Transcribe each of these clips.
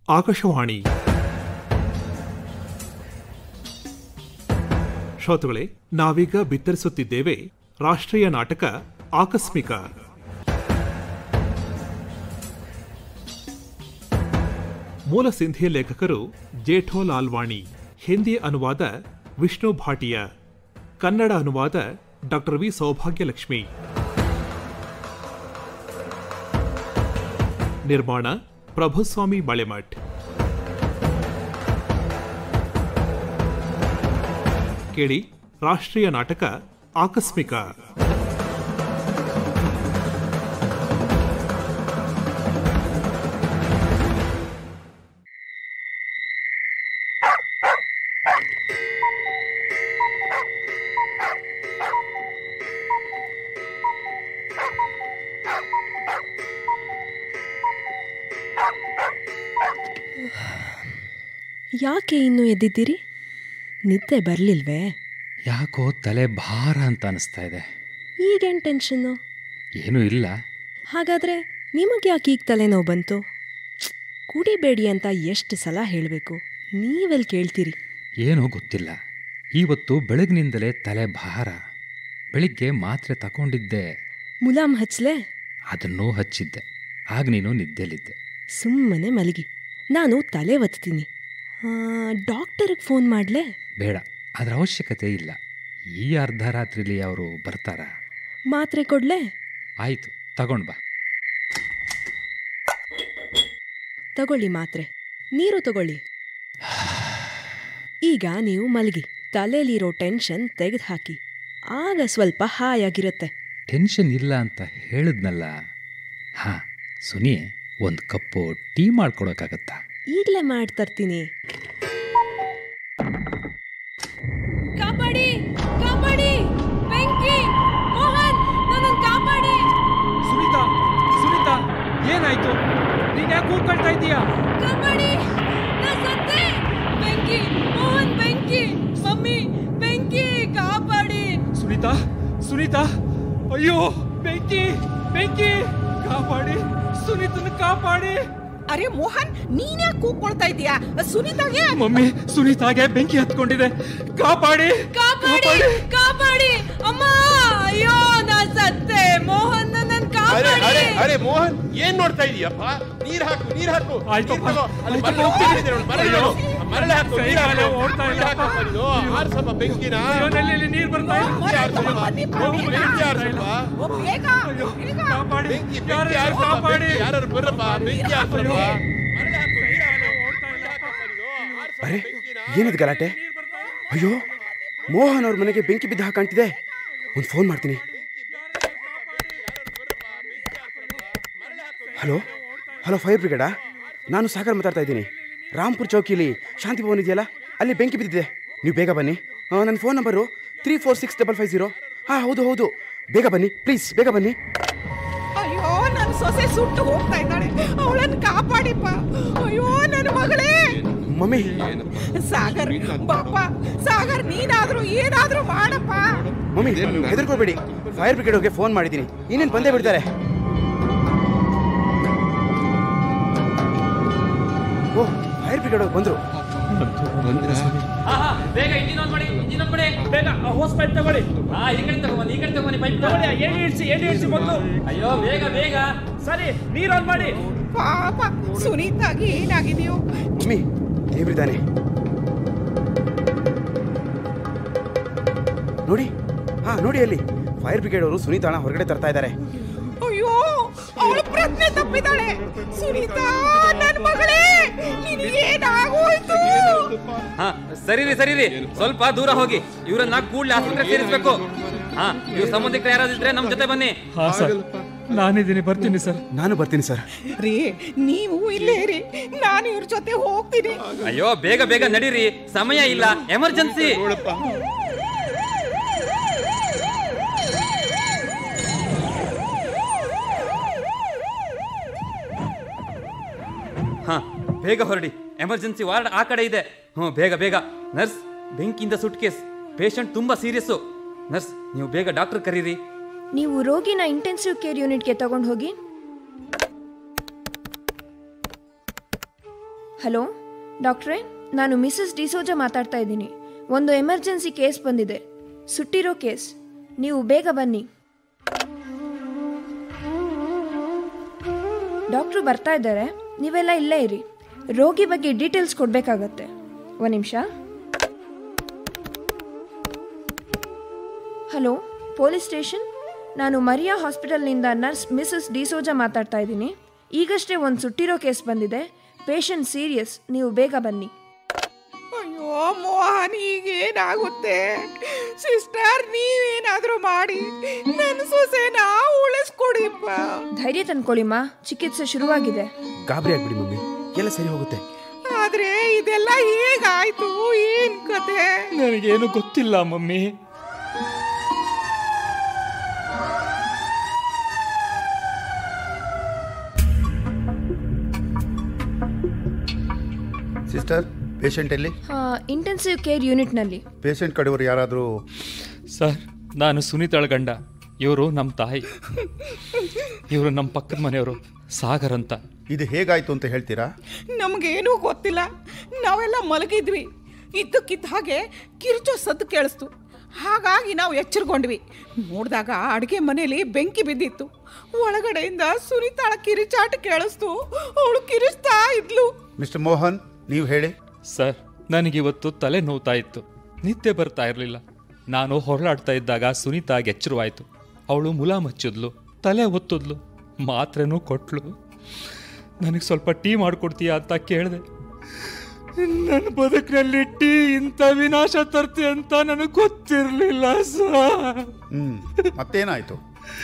ಆಕಾಶವಾಣಿ ಶ್ರೋತೃಗಳೇ ನಾವೀಗ ಬಿತ್ತರಿಸುತ್ತಿದ್ದೇವೆ ರಾಷ್ಟ್ರೀಯ ನಾಟಕ ಆಕಸ್ಮಿಕ ಮೂಲ ಸಿಂಧಿ ಲೇಖಕರು ಜೇಠೋ ಲಾಲ್ವಾಣಿ ಹಿಂದಿ ಅನುವಾದ ವಿಷ್ಣು ಭಾಟಿಯಾ ಕನ್ನಡ ಅನುವಾದ ಡಾಕ್ಟರ್ ವಿ ಸೌಭಾಗ್ಯಲಕ್ಷ್ಮಿ ನಿರ್ಮಾಣ ಪ್ರಭುಸ್ವಾಮಿ ಮಳೆಮಠ್ ಕೇಳಿ ರಾಷ್ಟ್ರೀಯ ನಾಟಕ ಆಕಸ್ಮಿಕ ಯಾಕೆ ಇನ್ನೂ ಎದ್ದಿದ್ದೀರಿ ನಿದ್ದೆ ಬರಲಿಲ್ವೇ ಯಾಕೋ ತಲೆ ಭಾರ ಅಂತ ಅನಿಸ್ತಾ ಇದೆ ಈಗೇನು ಟೆನ್ಷನ್ನು ಏನೂ ಇಲ್ಲ ಹಾಗಾದರೆ ನಿಮಗೆ ಯಾಕೆ ಈಗ ತಲೆನೋವು ಬಂತು ಕುಡಿಬೇಡಿ ಅಂತ ಎಷ್ಟು ಸಲ ಹೇಳಬೇಕು ನೀವೆಲ್ಲಿ ಕೇಳ್ತೀರಿ ಏನೂ ಗೊತ್ತಿಲ್ಲ ಇವತ್ತು ಬೆಳಗಿನಿಂದಲೇ ತಲೆ ಭಾರ ಬೆಳಿಗ್ಗೆ ಮಾತ್ರೆ ತಗೊಂಡಿದ್ದೆ ಮುಲಾಮ್ ಹಚ್ಲೆ ಅದನ್ನೂ ಹಚ್ಚಿದ್ದೆ ಆಗ ನೀನು ನಿದ್ದೆಲಿದ್ದೆ ಸುಮ್ಮನೆ ಮಲಗಿ ನಾನು ತಲೆ ಒತ್ತೀನಿ ಡಾಕ್ಟರ್ಗೆ ಫೋನ್ ಮಾಡಲೇ ಬೇಡ ಅದರ ಅವಶ್ಯಕತೆ ಇಲ್ಲ ಈ ಅರ್ಧ ರಾತ್ರಿಲಿ ಅವರು ಬರ್ತಾರಾ ಮಾತ್ರೆ ಕೊಡ್ಲೆ ಆಯಿತು ತಗೊಂಡ್ ಬಾ ತಗೊಳ್ಳಿ ಮಾತ್ರೆ ನೀರು ತಗೊಳ್ಳಿ ಈಗ ನೀವು ಮಲಗಿ ತಲೆಯಲ್ಲಿರೋ ಟೆನ್ಷನ್ ತೆಗೆದುಹಾಕಿ ಆಗ ಸ್ವಲ್ಪ ಹಾಯಾಗಿರುತ್ತೆ ಟೆನ್ಷನ್ ಇಲ್ಲ ಅಂತ ಹೇಳಿದ್ನಲ್ಲ ಹಾಂ ಸುನಿ ಒಂದು ಕಪ್ಪು ಟೀ ಮಾಡ್ಕೊಡೋಕ್ಕಾಗತ್ತಾ ಈಗಲೇ ಮಾಡ್ತರ್ತೀನಿ ಕಾಪಾಡಿ ಕಾಪಾಡಿ ಬೆಂಕಿ ಮೋಹನ್ ನನ್ನನ್ನು ಕಾಪಾಡಿ ಸುನೀತಾ ಸುನೀತಾ ಏನಾಯ್ತು ನೀನ್ ಯಾಕೆ ಕೂಗ್ಕೊಳ್ತಾ ಇದ್ದೀಯಾ ಕಾಪಾಡಿ ನಾ ಸತ್ತೆ ಬೆಂಕಿ ಮೋಹನ್ ಬೆಂಕಿ ಮಮ್ಮಿ ಬೆಂಕಿ ಕಾಪಾಡಿ ಸುನೀತಾ ಸುನೀತಾ ಅಯ್ಯೋ ಬೆಂಕಿ ಬೆಂಕಿ ಕಾಪಾಡಿ ಸುನೀತನ ಕಾಪಾಡಿ ಅರೆ ಮೋಹನ್ ನೀನೇ ಕೂಗ್ಕೊಳ್ತಾ ಇದೀಯಾ ಸುನೀತಾಗೆ ಮಮ್ಮಿ ಸುನೀತಾಗೆ ಬೆಂಕಿ ಹತ್ಕೊಂಡಿದೆ ಕಾಪಾಡಿ ಕಾಪಾಡಿ ಕಾಪಾಡಿ ಅಮ್ಮ ಅಯ್ಯೋ ನಾ ಸತ್ತೆ ಮೋಹನ್ ನನ್ನನ್ನು ಅರೆ ಅರೆ ಕಾಪಾಡಿ ಅರೆ ಮೋಹನ್ ಏನ್ ನೋಡ್ತಾ ಇದೀಯಪ್ಪ ನೀರ್ ಹಾಕು ನೀರ್ ಹಾಕು ಆಯ್ತಪ್ಪ, ನೀರ್ ತಗೋ. ಅಲ್ಲಿ ಆಯ್ತಪ್ಪ, ಮರಳು ಹೋಗ್ತೀನಿ. ಬಿದ್ದಿದೆ ನೋಡು, ಮರಳು ಅಯ್ಯೋ. ನೋಡು. ಮರಳು ಹಾಕು ಕೈ ನೀರ್ ಹಾಕು. ಕಾಲು ಓಡ್ತಾ ನೀರ್ ಇಲ್ಲಪ್ಪ. ಹಾಕಪ್ಪ ನೀನು. ಆರ್ಸಪ್ಪ ಬೆಂಕಿನ ಅಯ್ಯೋ, ನಲ್ಲಿ ನೀರು ಬರ್ತಾ ಇದೆ. ಬೆಂಕಿ ಆರ್ಸಪ್ಪ. ಬನ್ನಿ, ಹೋಗು, ಬನ್ನಿ. ಬೆಂಕಿ ಆರ್ಸಪ್ಪ. ಓ, ಬೇಗ ಅಯ್ಯೋ, ಬೇಗ. ಕಾಪಾಡಿ ಬೆಂಕಿ ಯಾರು ಬೆಂಕಿ ಆರ್ಸಪ್ಪ. ಕಾಪಾಡಿ ಬೆಂಕಿ ಯಾರು ಬರಪ್ಪ ಬೆಂಕಿ ಆರ್ಸಪ್ಪ ಅಯ್ಯೋ. ಮರಳು ಹಾಕು ನೀರ್ ಹಾಕು. ಓಡ್ತಾ ನೀರ್ ಇಲ್ಲಪ್ಪ. ಹಾಕಪ್ಪ ನೀನು. ಆರ್ಸಪ್ಪ ಅರೆ ಬೆಂಕಿನ. ಏನಿದು ಗಲಾಟೆ ಅಯ್ಯೋ ಮೋಹನ್ ಅವ್ರ ಮನೆಗೆ ಬೆಂಕಿ ಬಿದ್ದ ಹಾಗೆ ಕಾಣ್ತಿದೆ ಒಂದು ಫೋನ್ ಮಾಡ್ತೀನಿ ಹಲೋ ಹಲೋ ಫೈರ್ ಬ್ರಿಗೇಡಾ ನಾನು ಸಾಗರ್ ಮಾತಾಡ್ತಾ ಇದ್ದೀನಿ ರಾಮ್ಪುರ್ ಚೌಕಿಲಿ ಶಾಂತಿ ಭವನ್ ಇದೆಯಲ್ಲ ಅಲ್ಲಿ ಬೆಂಕಿ ಬಿದ್ದಿದೆ ನೀವು ಬೇಗ ಬನ್ನಿ ಆ, ನನ್ನ phone number three four six double five zero ಹಾಂ ಹೌದು ಹೌದು ಬೇಗ ಬನ್ನಿ ಪ್ಲೀಸ್ ಬೇಗ ಬನ್ನಿ ಅಯ್ಯೋ ನನ್ನ ಸೊಸೆ ಸುಟ್ಟು ಹೋಗ್ತಾ ಇದ್ದಾಳೆ ಅವಳನ್ನು ಕಾಪಾಡಿಪ್ಪ ಅಯ್ಯೋ ನನ್ನ ಮಗಳೇ ಮಮ್ಮಿ ಸಾಗರ್ ಬಾಪ ಸಾಗರ್ ನೀನಾದ್ರೂ ಏನಾದ್ರೂ ಮಾಡಪ್ಪ ಮಮ್ಮಿ ಹೆದರ್ಕೋಬೇಡಿ ಫೈರ್ ಬ್ರಿಗೇಡ್ಗೆ ಫೋನ್ ಮಾಡಿದ್ದೀನಿ ಇನ್ನೇನು ಬಂದೇ ಬಿಡ್ತಾರೆ ಓ ಫೈರ್ ಬ್ರಿಗೇಡ್ ಬಂದರು ಬೇಗ ಇಂಜಿನ್ ಆನ್ ಮಾಡಿ ಇಂಜಿನ್ ಆನ್ ಮಾಡಿ ಬೇಗ ಹೋಸ್ ಪೈಪ್ ತಗೊಳ್ಳಿ ಹಾ ಈ ಕಡೆ ತಗೊಂಬನ್ನಿ ಈ ಕಡೆ ತಗೊಂಬನ್ನಿ ಪೈಪ್ ತಗೊಳ್ಳಿ ಎಣ್ಣೆ ಇಳಿಸಿ ಎಣ್ಣೆ ಇಳಿಸಿ ಮೊದಲು ಅಯ್ಯೋ ಬೇಗ ಬೇಗ ಸರಿ ನೀರು ಆನ್ ಮಾಡಿ ಪಾಪ ಸುನೀತಾಗಿ ಏನಾಗಿದೆಯೋ ಮಮ್ಮಿ ದೇವ್ರಿದ್ದಾನೆ ನೋಡಿ ಹಾ ನೋಡಿ ಅಲ್ಲಿ ಫೈರ್ ಬ್ರಿಗೇಡ್ ಅವರು ಸುನೀತಾಣ ಹೊರಗಡೆ ತರ್ತಾ ಇದ್ದಾರೆ ಅಯ್ಯೋ ಅವಳು ಪ್ರಜ್ಞೆ ತಪ್ಪಿದ್ದಾಳೆ ಸುನೀತಾ ನನ್ನ ಮಗಳೇ ನಿನಗೆ ಏನಾಗೋಯ್ತು ಹಾ ಸರಿ ರೀ ಸರಿ ರೀ ಸ್ವಲ್ಪ ದೂರ ಹೋಗಿ ಇವ್ರನ್ನ ಕೂಡ್ಲೆ ಆಸ್ಪತ್ರೆ ಸೇರಿಸ್ಬೇಕು ಹಾ ಇವ್ರ ಸಂಬಂಧಿಕರು ಯಾರಾದಿದ್ರೆ ನಮ್ ಜೊತೆ ಬನ್ನಿ ಹಾ ಸರ್ ನಾನಿದ್ದೀನಿ ಬರ್ತೀನಿ ಸರ್ ನಾನು ಬರ್ತೀನಿ ಸರ್ ರೀ ನೀವು ಇಲ್ಲೇ ರೀ ನಾನು ಇವ್ರ ಜೊತೆ ಹೋಗ್ತೀನಿ ಅಯ್ಯೋ ಬೇಗ ಬೇಗ ನಡೀರಿ ಸಮಯ ಇಲ್ಲ ಎಮರ್ಜೆನ್ಸಿ ಹಾ ಬೇಗ ಹೊರಡಿ ಎಮರ್ಜೆನ್ಸಿ ವಾರ್ಡ್ ಆ ಕಡೆ ಇದೆ ಹ್ಞೂ ಬೇಗ ಬೇಗ ನರ್ಸ್ ಬೆಂಕಿಯಿಂದ ಸುಟ್ ಕೇಸ್ ಪೇಷಂಟ್ ತುಂಬಾ ಸೀರಿಯಸ್ಸು ನರ್ಸ್ ನೀವು ಬೇಗ ಡಾಕ್ಟರ್ ಕರೀರಿ ನೀವು ರೋಗಿನ ಇಂಟೆನ್ಸಿವ್ ಕೇರ್ ಯೂನಿಟ್ಗೆ ತಗೊಂಡು ಹೋಗಿ ಹಲೋ ಡಾಕ್ಟ್ರೇ ನಾನು ಮಿಸಸ್ ಡಿಸೋಜಾ ಮಾತಾಡ್ತಾ ಇದ್ದೀನಿ ಒಂದು ಎಮರ್ಜೆನ್ಸಿ ಕೇಸ್ ಬಂದಿದೆ ಸುಟ್ಟಿರೋ ಕೇಸ್ ನೀವು ಬೇಗ ಬನ್ನಿ ಡಾಕ್ಟ್ರು ಬರ್ತಾ ಇದ್ದಾರೆ ನೀವೆಲ್ಲ ಇಲ್ಲೇ ಇರಿ ರೋಗಿ ಬಗ್ಗೆ ಡೀಟೇಲ್ಸ್ ಕೊಡಬೇಕಾಗತ್ತೆ ಒಂದು ನಿಮಿಷ ಹಲೋ ಪೊಲೀಸ್ ಸ್ಟೇಷನ್ ನಾನು ಮರಿಯಾ ಹಾಸ್ಪಿಟಲ್ನಿಂದ ನರ್ಸ್ ಮಿಸಸ್ ಡಿಸೋಜಾ ಮಾತಾಡ್ತಾ ಇದ್ದೀನಿ ಈಗಷ್ಟೇ ಒಂದು ಸುಟ್ಟಿರೋ ಕೇಸ್ ಬಂದಿದೆ ಪೇಷಂಟ್ ಸೀರಿಯಸ್ ನೀವು ಬೇಗ ಬನ್ನಿ ಅಯ್ಯೋ ಮೋಹನ್ ಈಗೇನಾಗುತ್ತೆ ಸಿಸ್ಟರ್ ನೀವೇನಾದ್ರೂ ಮಾಡಿ ನನ್ನ ಸೊಸೆನ ಉಳಿಸ್ಕೊಡಿಪ್ಪ ಧೈರ್ಯ ತಂದ್ಕೊಳ್ಳಿಮ್ಮ ಚಿಕಿತ್ಸೆ ಶುರುವಾಗಿದೆ ಗಾಬರಿ ಆಗ್ಬಿಡಿ ಮಮ್ಮಿ ಎಲ್ಲ ಸರಿ ಹೋಗುತ್ತೆ ಆದ್ರೆ ಇದೆಲ್ಲ ಹೇಗಾಯ್ತು ಏನ್ ಕತೆ ನನಗೇನು ಗೊತ್ತಿಲ್ಲ ಮಮ್ಮಿ ಸಿಸ್ಟರ್ ಪೇಷಂಟ್ ಎಲ್ಲಿ ಇಂಟೆನ್ಸಿವ್ ಕೇರ್ ಯೂನಿಟ್ನಲ್ಲಿ ಪೇಷಂಟ್ ಕಡೆಯವರು ಯಾರಾದರೂ ಸರ್ ನಾನು ಸುನೀತಾಳ ಗಂಡ ಇವರು ನಮ್ಮ ತಾಯಿ ಇವರು ನಮ್ಮ ಪಕ್ಕದ ಮನೆಯವರು ಸಾಗರ್ ಅಂತ ಇದು ಹೇಗಾಯ್ತು ಅಂತ ಹೇಳ್ತೀರಾ ನಮಗೇನೂ ಗೊತ್ತಿಲ್ಲ ನಾವೆಲ್ಲ ಮಲಗಿದ್ವಿ ಇದ್ದಕ್ಕಿದ್ದ ಹಾಗೆ ಕಿರ್ಚೋ ಸದ್ದು ಕೇಳಿಸ್ತು ಹಾಗಾಗಿ ನಾವು ಎಚ್ಚರಗೊಂಡ್ವಿ ನೋಡಿದಾಗ ಅಡುಗೆ ಮನೆಯಲ್ಲಿ ಬೆಂಕಿ ಬಿದ್ದಿತ್ತು ಒಳಗಡೆಯಿಂದ ಸುನಿತಾಳ ಕಿರಿಚಾಟ ಕೇಳಿಸ್ತು ಅವಳು ಕಿರಿಸ್ತಾ ಇದ್ಲು ಮಿಸ್ಟರ್ ಮೋಹನ್ ನೀವು ಹೇಳಿ ಸರ್ ನನಗಿವತ್ತು ತಲೆ ನೋವ್ತಾ ಇತ್ತು ನಿದ್ದೆ ಬರ್ತಾ ಇರಲಿಲ್ಲ ನಾನು ಹೊರಳಾಡ್ತಾ ಇದ್ದಾಗ ಸುನೀತಾಗೆ ಎಚ್ಚರವಾಯಿತು ಅವಳು ಮುಲಾಮ್ ಹಚ್ಚಿದ್ಲು ತಲೆ ಒತ್ತಿದ್ಲು ಮಾತ್ರೆನೂ ಕೊಟ್ಲು ನನಗೆ ಸ್ವಲ್ಪ ಟೀ ಮಾಡಿಕೊಡ್ತೀಯಾ ಅಂತ ಕೇಳಿದೆ ನನ್ನ ಬದುಕಿನಲ್ಲಿ ಟೀ ಇಂಥ ವಿನಾಶ ತರ್ತಿ ಅಂತ ನನಗೆ ಗೊತ್ತಿರಲಿಲ್ಲ ಸರ್ ಹ್ಮ್ ಮತ್ತೇನಾಯ್ತು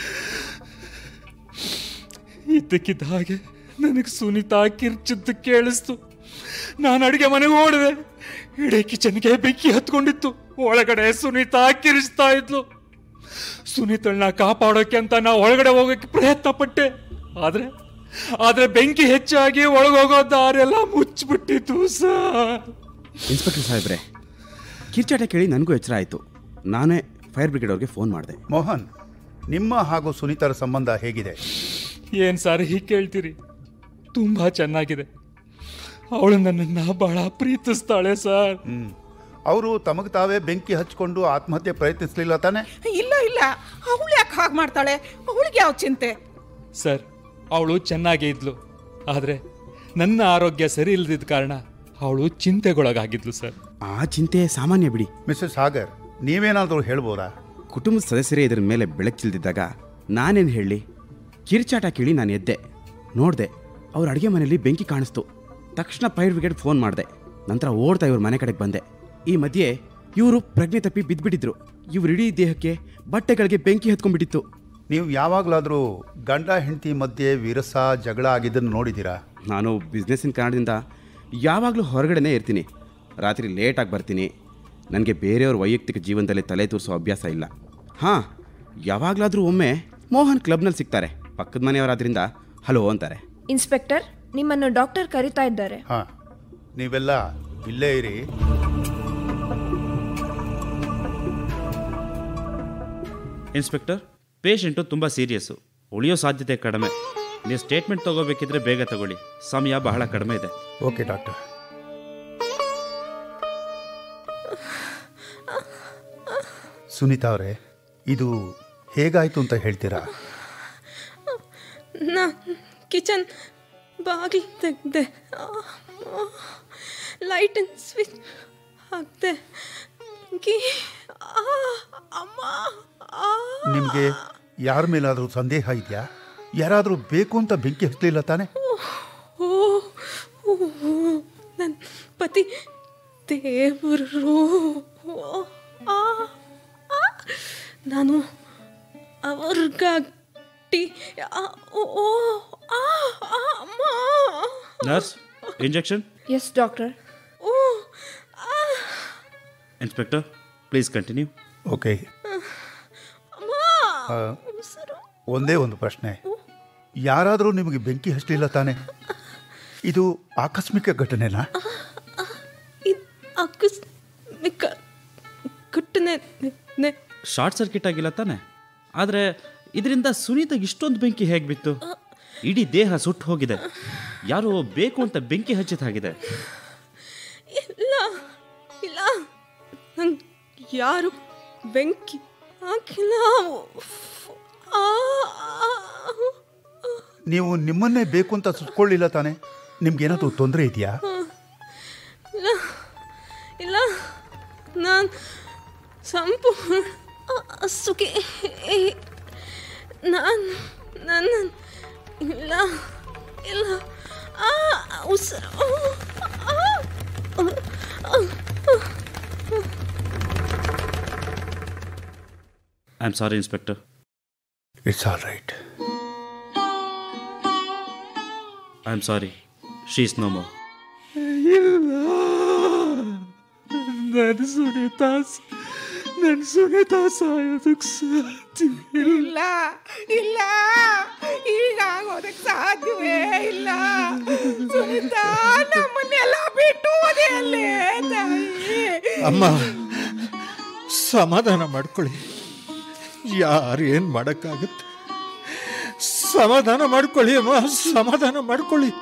ಇದ್ದಕ್ಕಿದ್ದ ಹಾಗೆ ನನಗೆ ಸುನೀತಾ ಕಿರ್ಚಿದ್ದು ಕೇಳಿಸ್ತು ನಾನು ಅಡುಗೆ ಮನೆಗೆ ಓಡಿದೆ ಇಡೀ ಕಿಚನ್ಗೆ ಬೆಂಕಿ ಹತ್ಕೊಂಡಿತ್ತು ಒಳಗಡೆ ಸುನೀತಾ ಕಿರಿಸ್ತಾ ಇದ್ಲು ಸುನೀತಳನ್ನ ಕಾಪಾಡೋಕೆ ಅಂತ ನಾ ಒಳಗಡೆ ಹೋಗೋಕೆ ಪ್ರಯತ್ನ ಪಟ್ಟೆ ಆದ್ರೆ ಆದ್ರೆ ಬೆಂಕಿ ಹೆಚ್ಚಾಗಿ ಒಳಗೋಗೋ ದಾರೆಲ್ಲ ಮುಚ್ಚಿಬಿಟ್ಟಿತ್ತು ಸರ್ ಇನ್ಸ್ಪೆಕ್ಟರ್ ಸಾಹೇಬ್ರೆ ಕಿರ್ಚಾಟ ಕೇಳಿ ನನಗೂ ಎಚ್ಚರ ಆಯಿತು ನಾನೇ ಫೈರ್ ಬ್ರಿಗೇಡ್ ಅವ್ರಿಗೆ ಫೋನ್ ಮಾಡಿದೆ ಮೋಹನ್ ನಿಮ್ಮ ಹಾಗೂ ಸುನೀತರ ಸಂಬಂಧ ಹೇಗಿದೆ ಏನ್ ಸರ್ ಹೀಗೆ ಕೇಳ್ತೀರಿ ತುಂಬಾ ಚೆನ್ನಾಗಿದೆ ಅವಳು ನನ್ನನ್ನ ಬಹಳ ಪ್ರೀತಿಸ್ತಾಳೆ ಸರ್ ಹ್ಮ್ ಅವರು ತಮಗೆ ತಾವೇ ಬೆಂಕಿ ಹಚ್ಕೊಂಡು ಆತ್ಮಹತ್ಯೆ ಪ್ರಯತ್ನಿಸಲಿಲ್ಲ ತಾನೆ ಇಲ್ಲ ಇಲ್ಲ ಅವಳು ಯಾಕೆ ಹಾಗೆ ಮಾಡ್ತಾಳೆ ಅವಳಿಗೆ ಯಾವ ಚಿಂತೆ ಸರ್ ಅವಳು ಚೆನ್ನಾಗೇ ಇದ್ಲು ಆದರೆ ನನ್ನ ಆರೋಗ್ಯ ಸರಿ ಇಲ್ಲದಿದ್ದ ಕಾರಣ ಅವಳು ಚಿಂತೆಗೊಳಗಾಗಿದ್ಲು ಸರ್ ಆ ಚಿಂತೆ ಸಾಮಾನ್ಯ ಬಿಡಿ ಮಿಸ್ಟರ್ ಸಾಗರ್ ನೀವೇನಾದರೂ ಹೇಳ್ಬೋದಾ ಕುಟುಂಬದ ಸದಸ್ಯರೇ ಇದರ ಮೇಲೆ ಬೆಳಕು ಚೆಲ್ದಿದ್ದಾಗ ನಾನೇನು ಹೇಳಿ ಕಿರ್ಚಾಟ ಕೇಳಿ ನಾನು ಎದ್ದೆ ನೋಡಿದೆ ಅವ್ರ ಅಡುಗೆ ಮನೆಯಲ್ಲಿ ಬೆಂಕಿ ಕಾಣಿಸ್ತು ತಕ್ಷಣ ಫೈರ್ ಬ್ರಿಗೇಡ್ ಫೋನ್ ಮಾಡಿದೆ ನಂತರ ಓಡ್ತಾ ಇವ್ರ ಮನೆ ಕಡೆಗೆ ಬಂದೆ ಈ ಮಧ್ಯೆ ಇವರು ಪ್ರಜ್ಞೆ ತಪ್ಪಿ ಬಿದ್ದುಬಿಟ್ಟಿದ್ರು ಇವ್ರ ಇಡೀ ದೇಹಕ್ಕೆ ಬಟ್ಟೆಗಳಿಗೆ ಬೆಂಕಿ ಹತ್ಕೊಂಡ್ಬಿಟ್ಟಿತ್ತು ನೀವು ಯಾವಾಗಲಾದರೂ ಗಂಡ ಹೆಂಡತಿ ಮಧ್ಯೆ ವಿರಸ ಜಗಳ ಆಗಿದ್ದನ್ನು ನೋಡಿದ್ದೀರಾ ನಾನು ಬಿಸ್ನೆಸ್ಸಿನ ಕಾರಣದಿಂದ ಯಾವಾಗಲೂ ಹೊರಗಡೆನೇ ಇರ್ತೀನಿ ರಾತ್ರಿ ಲೇಟಾಗಿ ಬರ್ತೀನಿ ನನಗೆ ಬೇರೆಯವ್ರ ವೈಯಕ್ತಿಕ ಜೀವನದಲ್ಲಿ ತಲೆ ತೂರಿಸೋ ಅಭ್ಯಾಸ ಇಲ್ಲ ಹಾಂ ಯಾವಾಗಲಾದರೂ ಒಮ್ಮೆ ಮೋಹನ್ ಕ್ಲಬ್ನಲ್ಲಿ ಸಿಗ್ತಾರೆ ಪಕ್ಕದ ಮನೆಯವರಾದ್ರಿಂದ ಹಲೋ ಅಂತಾರೆ ಇನ್ಸ್ಪೆಕ್ಟರ್ ನಿಮ್ಮನ್ನು ಡಾಕ್ಟರ್ ಕರಿತಾ ಇದ್ದಾರೆ ಹಾಂ ನೀವೆಲ್ಲ ಇಲ್ಲೇ ಇರಿ ಇನ್ಸ್ಪೆಕ್ಟರ್ ಪೇಷಂಟು ತುಂಬ ಸೀರಿಯಸ್ಸು ಉಳಿಯೋ ಸಾಧ್ಯತೆ ಕಡಿಮೆ ನೀವು ಸ್ಟೇಟ್ಮೆಂಟ್ ತಗೋಬೇಕಿದ್ರೆ ಬೇಗ ತಗೊಳ್ಳಿ ಸಮಯ ಬಹಳ ಕಡಿಮೆ ಇದೆ ಓಕೆ ಡಾಕ್ಟರ್ ಸುನೀತಾ ಅವರೇ ಇದು ಹೇಗಾಯ್ತು ಅಂತ ಹೇಳ್ತೀರಾ ನಾ ಕಿಚನ್ ಬಾಗಿಲು ತೆಗ್ದೆ ಲೈಟನ್ ಸ್ವಿಚ್ ಹಾಕ್ದೆ ಕೀ ಆ, ಅಮ್ಮ ಆ. ನಿಮಗೆ ಯಾರ ಮೇಲಾದರೂ ಸಂದೇಹ ಇದೆಯಾ ಯಾರಾದರೂ ಬೇಕು ಅಂತ ಬೆಂಕಿ ಹಚ್ಚಲಿಲ್ಲ ತಾನೆ ಓ ನನ್ನ ಪತಿ ದೇವರು ಓ, ಆ, ಆ. ನಾನು ಅವ್ರಿಗಾಗಿ ಆ, ಓ, ಓ, ಆ, ಆ, ಅಮ್ಮ nurse injection yes doctor oh inspector please continue okay ಆ, ಒಂದೇ ಒಂದು ಪ್ರಶ್ನೆ ಯಾರಾದರೂ ನಿಮಗೆ ಬೆಂಕಿ ಹಚ್ಚಲಿಲ್ಲ ತಾನೆ ಇದು ಆಕಸ್ಮಿಕ ಘಟನೆನಾ ಇದು ಆಕಸ್ಮಿಕ ಘಟನೆ ನೆ- ಶಾರ್ಟ್ ಸರ್ಕ್ಯೂಟ್ ಆಗಿಲ್ಲ ತಾನೆ ಆದರೆ ಇದರಿಂದ ಸುನೀತಾಗ ಇಷ್ಟೊಂದು ಬೆಂಕಿ ಹೇಗೆ ಬಿತ್ತು ಇಡೀ ದೇಹ ಸುಟ್ಟು ಹೋಗಿದೆ ಯಾರೋ ಬೇಕು ಅಂತ ಬೆಂಕಿ ಹಚ್ಚಿದಾಗಿದೆ ಇಲ್ಲ ಇಲ್ಲ ನಂಗೆ ಯಾರು ಬೆಂಕಿ ಹಾಕಿಲ್ಲ ಆ, ಆ, ನೀವು ನಿಮ್ಮನ್ನೇ ಬೇಕು ಅಂತ ಸುತ್ಕೊಳ್ಳಿಲ್ಲ ತಾನೆ ನಿಮ್ಗೇನಾದರೂ ತೊಂದರೆ ಇದೆಯಾ ಇಲ್ಲ ಇಲ್ಲ ನಾನು ಸಂಪೂರ್ಣ ಸುಖಿ ನಾನು ನನ್ನ ಇಲ್ಲ ಇಲ್ಲ ಆ ಉಸಿರು ಆ, ಆ, ಆ, ಆ. I am sorry inspector it's all right I am sorry she is no more ನನ್ನ ಸುನೀತಾ ನನ್ನ ಸುನೀತಾ ಸಾಯೋದಕ್ಕೆ ಸಾಧ್ಯ ಇಲ್ಲ ಇಲ್ಲ ಈಗ ಆಗೋದಕ್ಕೆ ಸಾಧ್ಯವೇ ಇಲ್ಲ ಸುನೀತಾ ನಮ್ಮನ್ನೆಲ್ಲ ಬಿಟ್ಟು ಹೋದೆ ಅಲ್ಲೇ ತಾಯಿ ಅಮ್ಮ ಸಮಾಧಾನ ಮಾಡ್ಕೊಳ್ಳಿ ಯಾರು ಏನು ಮಾಡೋಕ್ಕಾಗುತ್ತೆ ಸಮಾಧಾನ ಮಾಡ್ಕೊಳ್ಳಿ ಅಮ್ಮ ಸಮಾಧಾನ ಮಾಡ್ಕೊಳ್ಳಿ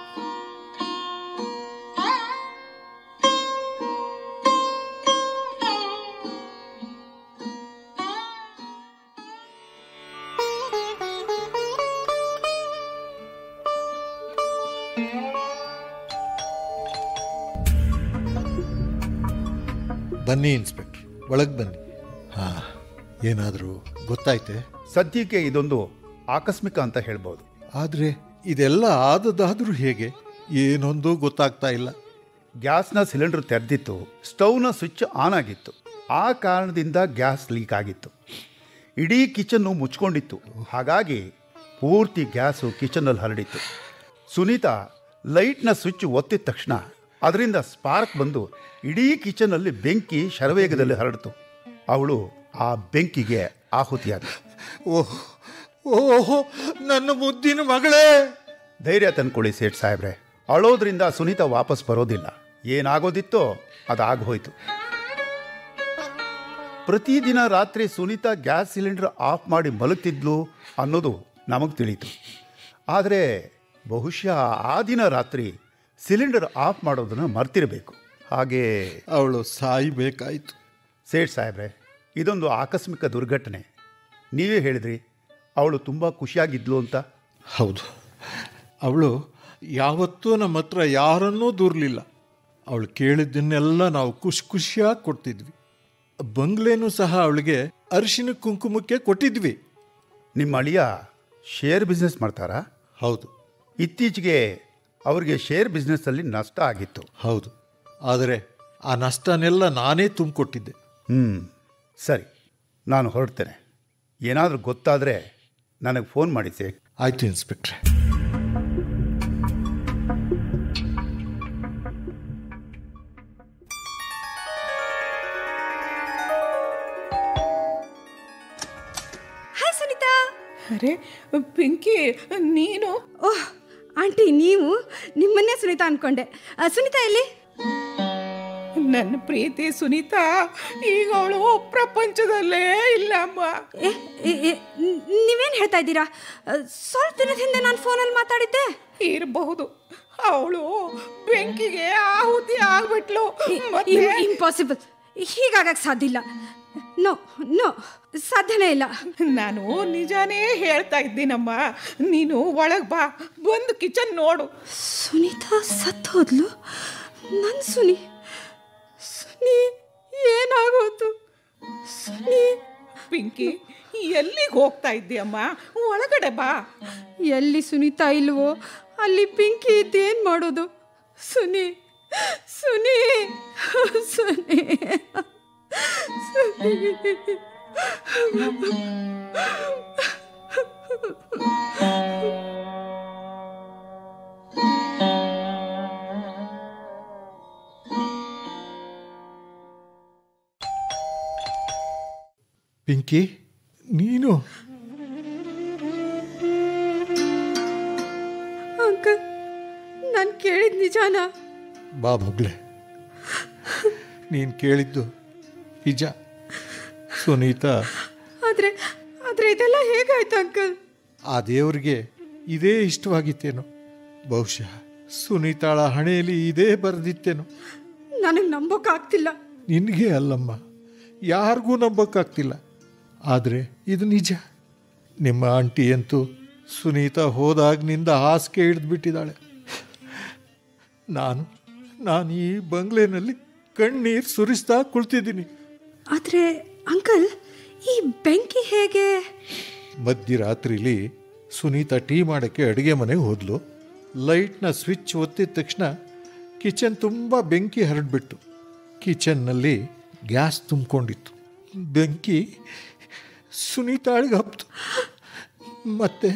ಬನ್ನಿ ಇನ್ಸ್ಪೆಕ್ಟರ್ ಒಳಗೆ ಬನ್ನಿ ಹಾಂ ಏನಾದರೂ ಗೊತ್ತಾಯ್ತೆ ಸದ್ಯಕ್ಕೆ ಇದೊಂದು ಆಕಸ್ಮಿಕ ಅಂತ ಹೇಳ್ಬೋದು ಆದರೆ ಇದೆಲ್ಲ ಆದದಾದರೂ ಹೇಗೆ ಏನೊಂದು ಗೊತ್ತಾಗ್ತಾ ಇಲ್ಲ ಗ್ಯಾಸ್ನ ಸಿಲಿಂಡರ್ ತೆರೆದಿತ್ತು ಸ್ಟವ್ನ ಸ್ವಿಚ್ ಆನ್ ಆಗಿತ್ತು ಆ ಕಾರಣದಿಂದ ಗ್ಯಾಸ್ ಲೀಕ್ ಆಗಿತ್ತು ಇಡೀ ಕಿಚನ್ನು ಮುಚ್ಕೊಂಡಿತ್ತು ಹಾಗಾಗಿ ಪೂರ್ತಿ ಗ್ಯಾಸು ಕಿಚನ್ನಲ್ಲಿ ಹರಡಿತ್ತು ಸುನೀತಾ ಲೈಟ್ನ ಸ್ವಿಚ್ ಒತ್ತಿದ ತಕ್ಷಣ ಅದರಿಂದ ಸ್ಪಾರ್ಕ್ ಬಂದು ಇಡೀ ಕಿಚನ್ನಲ್ಲಿ ಬೆಂಕಿ ಶರವೇಗದಲ್ಲಿ ಹರಡಿತು ಅವಳು ಆ ಬೆಂಕಿಗೆ ಆಹುತಿಯಾದ ಓಹ್ ಓಹೋ ನನ್ನ ಮುದ್ದಿನ ಮಗಳೇ ಧೈರ್ಯ ತಂದ್ಕೊಳ್ಳಿ ಸೇಠ್ ಸಾಹೇಬ್ರೆ ಅಳೋದ್ರಿಂದ ಸುನೀತಾ ವಾಪಸ್ ಬರೋದಿಲ್ಲ ಏನಾಗೋದಿತ್ತೋ ಅದಾಗೋಯ್ತು ಪ್ರತಿದಿನ ರಾತ್ರಿ ಸುನೀತಾ ಗ್ಯಾಸ್ ಸಿಲಿಂಡರ್ ಆಫ್ ಮಾಡಿ ಮಲಗ್ತಿದ್ಲು ಅನ್ನೋದು ನಮಗೆ ತಿಳಿಯಿತು ಆದರೆ ಬಹುಶಃ ಆ ದಿನ ರಾತ್ರಿ ಸಿಲಿಂಡರ್ ಆಫ್ ಮಾಡೋದನ್ನು ಮರ್ತಿರಬೇಕು ಹಾಗೆ ಅವಳು ಸಾಯ್ಬೇಕಾಯ್ತು ಸೇಠ್ ಸಾಹೇಬ್ರೆ ಇದೊಂದು ಆಕಸ್ಮಿಕ ದುರ್ಘಟನೆ ನೀವೇ ಹೇಳಿದ್ರಿ ಅವಳು ತುಂಬ ಖುಷಿಯಾಗಿದ್ಲು ಅಂತ ಹೌದು ಅವಳು ಯಾವತ್ತೂ ನಮ್ಮ ಹತ್ರ ಯಾರನ್ನೂ ದೂರಲಿಲ್ಲ ಅವಳು ಕೇಳಿದ್ದನ್ನೆಲ್ಲ ನಾವು ಖುಷಿ ಖುಷಿಯಾಗಿ ಕೊಡ್ತಿದ್ವಿ ಬಂಗ್ಲೆನೂ ಸಹ ಅವಳಿಗೆ ಅರಿಶಿನ ಕುಂಕುಮಕ್ಕೆ ಕೊಟ್ಟಿದ್ವಿ ನಿಮ್ಮ ಅಳಿಯ ಶೇರ್ ಬಿಸ್ನೆಸ್ ಮಾಡ್ತಾರಾ ಹೌದು ಇತ್ತೀಚೆಗೆ ಅವರಿಗೆ ಶೇರ್ ಬಿಸ್ನೆಸ್ಸಲ್ಲಿ ನಷ್ಟ ಆಗಿತ್ತು ಹೌದು ಆದರೆ ಆ ನಷ್ಟನೆಲ್ಲ ನಾನೇ ತುಂಬಿಕೊಟ್ಟಿದ್ದೆ ಹ್ಞೂ ಸರಿ ನಾನು ಹೊರಡ್ತೇನೆ ಏನಾದರೂ ಗೊತ್ತಾದರೆ ನನಗೆ ಫೋನ್ ಮಾಡಿ ಸೇ ಆಯ್ತು ಇನ್ಸ್ಪೆಕ್ಟ್ರೆ ಹಾಯ್ ಸುನೀತಾ ಅರೆ ಪಿಂಕಿ ನೀನು ಓಹ್ ಆಂಟಿ ನೀವು ನಿಮ್ಮನ್ನೇ ಸುನೀತಾ ಅನ್ಕೊಂಡೆ ಆ, ಸುನೀತಾ ಎಲ್ಲಿ ನನ್ನ ಪ್ರೀತಿ ಸುನೀತಾ ಈಗ ಅವಳು ಪ್ರಪಂಚದಲ್ಲೇ ಇಲ್ಲಮ್ಮ ಏ, ಏ, ಏ, ನ್- ನೀವೇನ್ ಹೇಳ್ತಾ ಇದ್ದೀರಾ ಆ, ಸ್ವಲ್ಪ ದಿನದ ಹಿಂದೆ ನಾನು ಫೋನಲ್ಲಿ ಮಾತಾಡಿದ್ದೆ ಇರಬಹುದು ಅವಳು ಬೆಂಕಿಗೆ ಆಹುತಿ ಆಗ್ಬಿಟ್ಲು ಮತ್ತೆ ಇಂಪಾಸಿಬಲ್ ಹೀಗಾಗಕ್ಕೆ ಸಾಧ್ಯ ಇಲ್ಲ ನೋ ನೋ ಸಾಧ್ಯನೇ ಇಲ್ಲ ನಾನು ನಿಜಾನೇ ಹೇಳ್ತಾ ಇದ್ದೀನಮ್ಮ ನೀನು ಒಳಗೆ ಬಾ ಬಂದು ಕಿಚನ್ ನೋಡು ಸುನೀತಾ ಸತ್ತು ಹೋದ್ಲು ನನ್ನ ಸುನಿ ಸುನಿ ಏನಾಗೋದು ಸುನಿ ಪಿಂಕಿ ಎಲ್ಲಿಗೆ ಹೋಗ್ತಾ ಇದ್ದೀಯಮ್ಮ ಒಳಗಡೆ ಬಾ ಎಲ್ಲಿ ಸುನೀತಾ ಇಲ್ವೋ ಅಲ್ಲಿ ಪಿಂಕಿ ಇದ್ದೇನು ಮಾಡೋದು ಸುನಿ ಸುನಿ ಸುನಿ ಪಿಂಕಿ ನೀನು ಅಂಕಲ್ ನಾನು ಕೇಳಿದ ನಿಜಾನಾ ಬಾ ಮಗಳೇ ನೀನು ಕೇಳಿದ್ದು ನಿಜ ಸುನೀತಾ ಆದರೆ ಆದರೆ ಇದೆಲ್ಲ ಹೇಗಾಯ್ತು ಅಂಕಲ್ ಆ ದೇವರಿಗೆ ಇದೇ ಇಷ್ಟವಾಗಿತ್ತೇನೋ ಬಹುಶಃ ಸುನೀತಾಳ ಹಣೆಯಲ್ಲಿ ಇದೇ ಬರೆದಿತ್ತೇನು ನನಗೆ ನಂಬೋಕ್ಕಾಗ್ತಿಲ್ಲ ನಿನಗೆ ಅಲ್ಲಮ್ಮ ಯಾರಿಗೂ ನಂಬೋಕ್ಕಾಗ್ತಿಲ್ಲ ಆದರೆ ಇದು ನಿಜ ನಿಮ್ಮ ಆಂಟಿ ಅಂತೂ ಸುನೀತಾ ಹೋದಾಗಿನಿಂದ ಹಾಸಿಗೆ ಹಿಡಿದ್ಬಿಟ್ಟಿದ್ದಾಳೆ ನಾನು ನಾನು ಈ ಬಂಗ್ಲೆನಲ್ಲಿ ಕಣ್ಣೀರು ಸುರಿಸ್ತಾ ಕುಳ್ತಿದ್ದೀನಿ ಆದರೆ ಅಂಕಲ್ ಈ ಬೆಂಕಿ ಹೇಗೆ ಮಧ್ಯರಾತ್ರಿಲಿ ಸುನೀತಾ ಟೀ ಮಾಡೋಕ್ಕೆ ಅಡುಗೆ ಮನೆಗೆ ಹೋದ್ಲು ಲೈಟ್ನ ಸ್ವಿಚ್ ಒತ್ತಿದ ತಕ್ಷಣ ಕಿಚನ್ ತುಂಬ ಬೆಂಕಿ ಹರಡ್ಬಿಟ್ಟು ಕಿಚನ್ನಲ್ಲಿ ಗ್ಯಾಸ್ ತುಂಬಿಕೊಂಡಿತ್ತು ಬೆಂಕಿ ಸುನೀತಾಳಿಗೆ ಹಬ್ತು ಮತ್ತೆ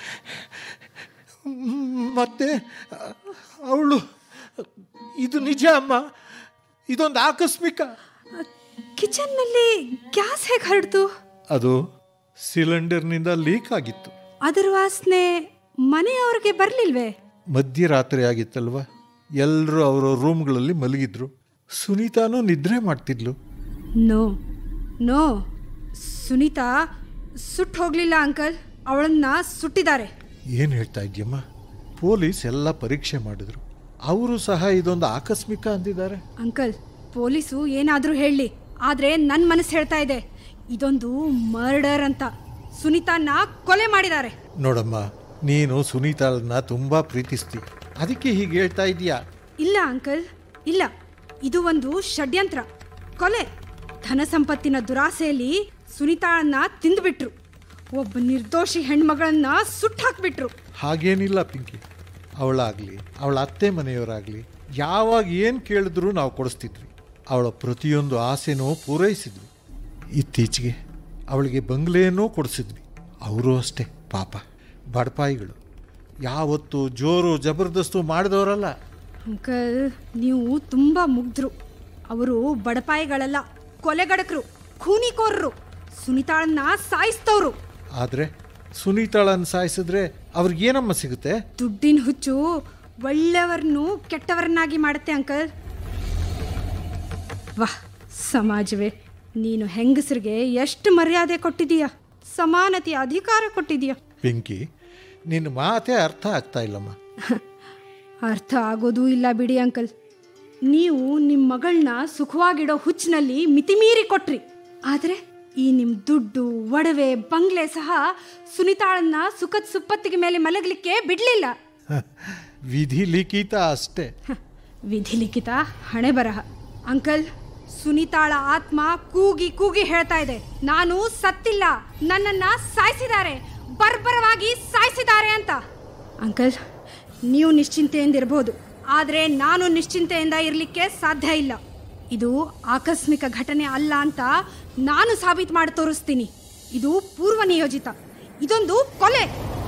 ಮತ್ತೆ ಅವಳು ಇದು ನಿಜ ಅಮ್ಮ ಇದೊಂದು ಆಕಸ್ಮಿಕ ಕಿಚನ್ನಲ್ಲಿ ಗ್ಯಾಸ್ ಹೇಗೆ ಹರಡ್ತು ಅದು ಸಿಲಿಂಡರ್ನಿಂದ ಲೀಕ್ ಆಗಿತ್ತು ಅದರ ವಾಸನೆ ಮನೆಯವ್ರಿಗೆ ಬರಲಿಲ್ವೇ ಮಧ್ಯರಾತ್ರಿ ಆಗಿತ್ತಲ್ವ ಎಲ್ಲರೂ ಅವರ ರೂಮ್ಗಳಲ್ಲಿ ಮಲಗಿದ್ರು ಸುನೀತಾನೂ ನಿದ್ರೆ ಮಾಡ್ತಿದ್ಲು ನೋ ನೋ ಸುನೀತಾ ಸುಟ್ಟು ಹೋಗ್ಲಿಲ್ಲ ಅಂಕಲ್ ಅವಳನ್ನ ಸುಟ್ಟಿದ್ದಾರೆ ಏನು ಹೇಳ್ತಾ ಇದ್ಯಮ್ಮ ಪೊಲೀಸ್ ಎಲ್ಲ ಪರೀಕ್ಷೆ ಮಾಡಿದ್ರು ಅವರು ಸಹ ಇದೊಂದು ಆಕಸ್ಮಿಕ ಅಂದಿದ್ದಾರೆ ಅಂಕಲ್ ಪೊಲೀಸು ಏನಾದರೂ ಹೇಳಲಿ ಆದರೆ ನನ್ನ ಮನಸ್ಸು ಹೇಳ್ತಾ ಇದೆ ಇದೊಂದು ಮರ್ಡರ್ ಅಂತ ಸುನೀತಾನ ಕೊಲೆ ಮಾಡಿದ್ದಾರೆ ನೋಡಮ್ಮ ನೀನು ಸುನೀತಾಳನ್ನ ತುಂಬ ಪ್ರೀತಿಸ್ತಿ ಅದಕ್ಕೆ ಹೀಗೆ ಹೇಳ್ತಾ ಇದೀಯಾ ಇಲ್ಲ ಅಂಕಲ್ ಇಲ್ಲ ಇದು ಒಂದು ಷಡ್ಯಂತ್ರ ಕೊಲೆ ಧನ ಸಂಪತ್ತಿನ ದುರಾಸೆಯಲ್ಲಿ ಸುನೀತಾಳನ್ನ ತಿಂದುಬಿಟ್ರು ಒಬ್ಬ ನಿರ್ದೋಷಿ ಹೆಣ್ಮಗಳನ್ನ ಸುಟ್ಟು ಹಾಕ್ಬಿಟ್ರು ಹಾಗೇನಿಲ್ಲ ಪಿಂಕಿ ಅವಳಾಗಲಿ ಅವಳ ಅತ್ತೆ ಮನೆಯವರಾಗಲಿ ಯಾವಾಗ ಏನು ಕೇಳಿದ್ರು ನಾವು ಕೊಡಿಸ್ತಿದ್ವಿ ಅವಳ ಪ್ರತಿಯೊಂದು ಆಸೆನೂ ಪೂರೈಸಿದ್ವಿ ಇತ್ತೀಚೆಗೆ ಅವಳಿಗೆ ಬಂಗ್ಲೆಯನ್ನೂ ಕೊಡಿಸಿದ್ವಿ ಅವರು ಅಷ್ಟೇ ಪಾಪ ಬಡಪಾಯಿಗಳು ಯಾವತ್ತು ಜೋರು ಜಬರ್ದಸ್ತು ಮಾಡಿದವರಲ್ಲ ಅಂಕಲ್ ನೀವು ತುಂಬ ಮುಗ್ಧರು ಅವರು ಬಡಪಾಯಿಗಳಲ್ಲ ಕೊಲೆಗಡಕರು ಖೂನಿಕೋರರು ಸುನೀತಾಳನ್ನ ಸಾಯಿಸ್ತವ್ರು ಆದರೆ ಸುನೀತಾಳನ್ನು ಸಾಯಿಸಿದ್ರೆ ಅವ್ರಿಗೇನಮ್ಮ ಸಿಗುತ್ತೆ ದುಡ್ಡಿನ ಹುಚ್ಚು ಒಳ್ಳೆಯವ್ರನ್ನು ಕೆಟ್ಟವರನ್ನಾಗಿ ಮಾಡುತ್ತೆ ಅಂಕಲ್ ವಾಹ್ ಸಮಾಜವೇ ನೀನು ಹೆಂಗಸರಿಗೆ ಎಷ್ಟು ಮರ್ಯಾದೆ ಕೊಟ್ಟಿದೀಯ ಸಮಾನತೆಯ ಅಧಿಕಾರ ಕೊಟ್ಟಿದೀಯ ಪಿಂಕಿ ನಿನ್ನ ಮಾತೇ ಅರ್ಥ ಆಗ್ತಾ ಇಲ್ಲಮ್ಮ ಅರ್ಥ ಆಗೋದೂ ಇಲ್ಲ ಬಿಡಿ ಅಂಕಲ್ ನೀವು ನಿಮ್ಮ ಮಗಳನ್ನ ಸುಖವಾಗಿಡೋ ಹುಚ್ಚಿನಲ್ಲಿ ಮಿತಿಮೀರಿ ಕೊಟ್ರಿ ಆದರೆ ಈ ನಿಮ್ಮ ದುಡ್ಡು ಒಡವೆ ಬಂಗ್ಲೆ ಸಹ ಸುನಿತಾಳನ್ನ ಸುಖದ ಸುಪ್ಪತ್ತಿಗೆ ಮೇಲೆ ಮಲಗಲಿಕ್ಕೆ ಬಿಡಲಿಲ್ಲ ವಿಧಿ ಲಿಖಿತ ಅಷ್ಟೇ ವಿಧಿ ಲಿಖಿತ ಹಣೆ ಬರಹ ಅಂಕಲ್ ಸುನಿತಾಳ ಆತ್ಮ ಕೂಗಿ ಕೂಗಿ ಹೇಳ್ತಾ ಇದೆ ನಾನು ಸತ್ತಿಲ್ಲ ನನ್ನನ್ನ ಸಾಯಿಸಿದ್ದಾರೆ ಬರ್ಬರವಾಗಿ ಸಾಯಿಸಿದ್ದಾರೆ ಅಂತ ಅಂಕಲ್ ನೀವು ನಿಶ್ಚಿಂತೆಯಿಂದಿರಬಹುದು ಆದರೆ ನಾನು ನಿಶ್ಚಿಂತೆಯಿಂದ ಇರಲಿಕ್ಕೆ ಸಾಧ್ಯ ಇಲ್ಲ ಇದು ಆಕಸ್ಮಿಕ ಘಟನೆ ಅಲ್ಲ ಅಂತ ನಾನು ಸಾಬೀತು ಮಾಡಿ ತೋರಿಸ್ತೀನಿ ಇದು ಪೂರ್ವ ನಿಯೋಜಿತ ಇದೊಂದು ಕೊಲೆ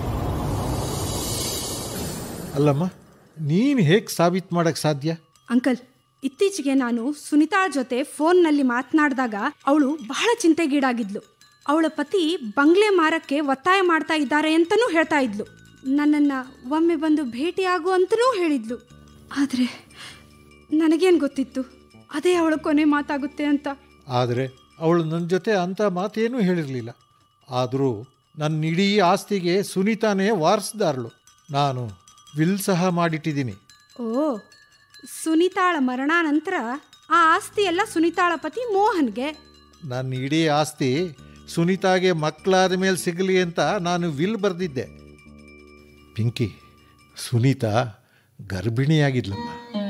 ಅಲ್ಲಮ್ಮ ನೀನು ಹೇಗೆ ಸಾಬೀತು ಮಾಡೋಕ್ಕೆ ಸಾಧ್ಯ ಅಂಕಲ್ ಇತ್ತೀಚೆಗೆ ನಾನು ಸುನಿತಾಳ ಜೊತೆ ಫೋನ್ನಲ್ಲಿ ಮಾತನಾಡಿದಾಗ ಅವಳು ಬಹಳ ಚಿಂತೆಗೀಡಾಗಿದ್ಲು ಅವಳ ಪತಿ ಬಂಗ್ಲೆ ಮಾರಕ್ಕೆ ಒತ್ತಾಯ ಮಾಡ್ತಾ ಇದ್ದಾರೆ ಅಂತಲೂ ಹೇಳ್ತಾ ಇದ್ಲು ನನ್ನನ್ನು ಒಮ್ಮೆ ಬಂದು ಭೇಟಿಯಾಗು ಅಂತಲೂ ಹೇಳಿದ್ಲು ಆದರೆ ನನಗೇನು ಗೊತ್ತಿತ್ತು ಅದೇ ಅವಳ ಕೊನೆ ಮಾತಾಗುತ್ತೆ ಅಂತ ಆದರೆ ಅವಳು ನನ್ನ ಜೊತೆ ಅಂಥ ಮಾತೇನೂ ಹೇಳಿರಲಿಲ್ಲ ಆದರೂ ನನ್ನ ಇಡೀ ಆಸ್ತಿಗೆ ಸುನೀತಾನೇ ವಾರಿಸ್ದಾರ್ಳು ನಾನು ವಿಲ್ ಸಹ ಮಾಡಿಟ್ಟಿದ್ದೀನಿ ಓ ಸುನಿತಾಳ ಮರಣಾನಂತರ ಆ ಆಸ್ತಿ ಎಲ್ಲ ಸುನಿತಾಳ ಪತಿ ಮೋಹನ್ಗೆ ನನ್ನ ಇಡೀ ಆಸ್ತಿ ಸುನೀತಾಗೆ ಮಕ್ಕಳಾದ ಮೇಲೆ ಸಿಗಲಿ ಅಂತ ನಾನು ವಿಲ್ ಬರೆದಿದ್ದೆ ಪಿಂಕಿ ಸುನೀತಾ ಗರ್ಭಿಣಿಯಾಗಿದ್ಲಮ್ಮ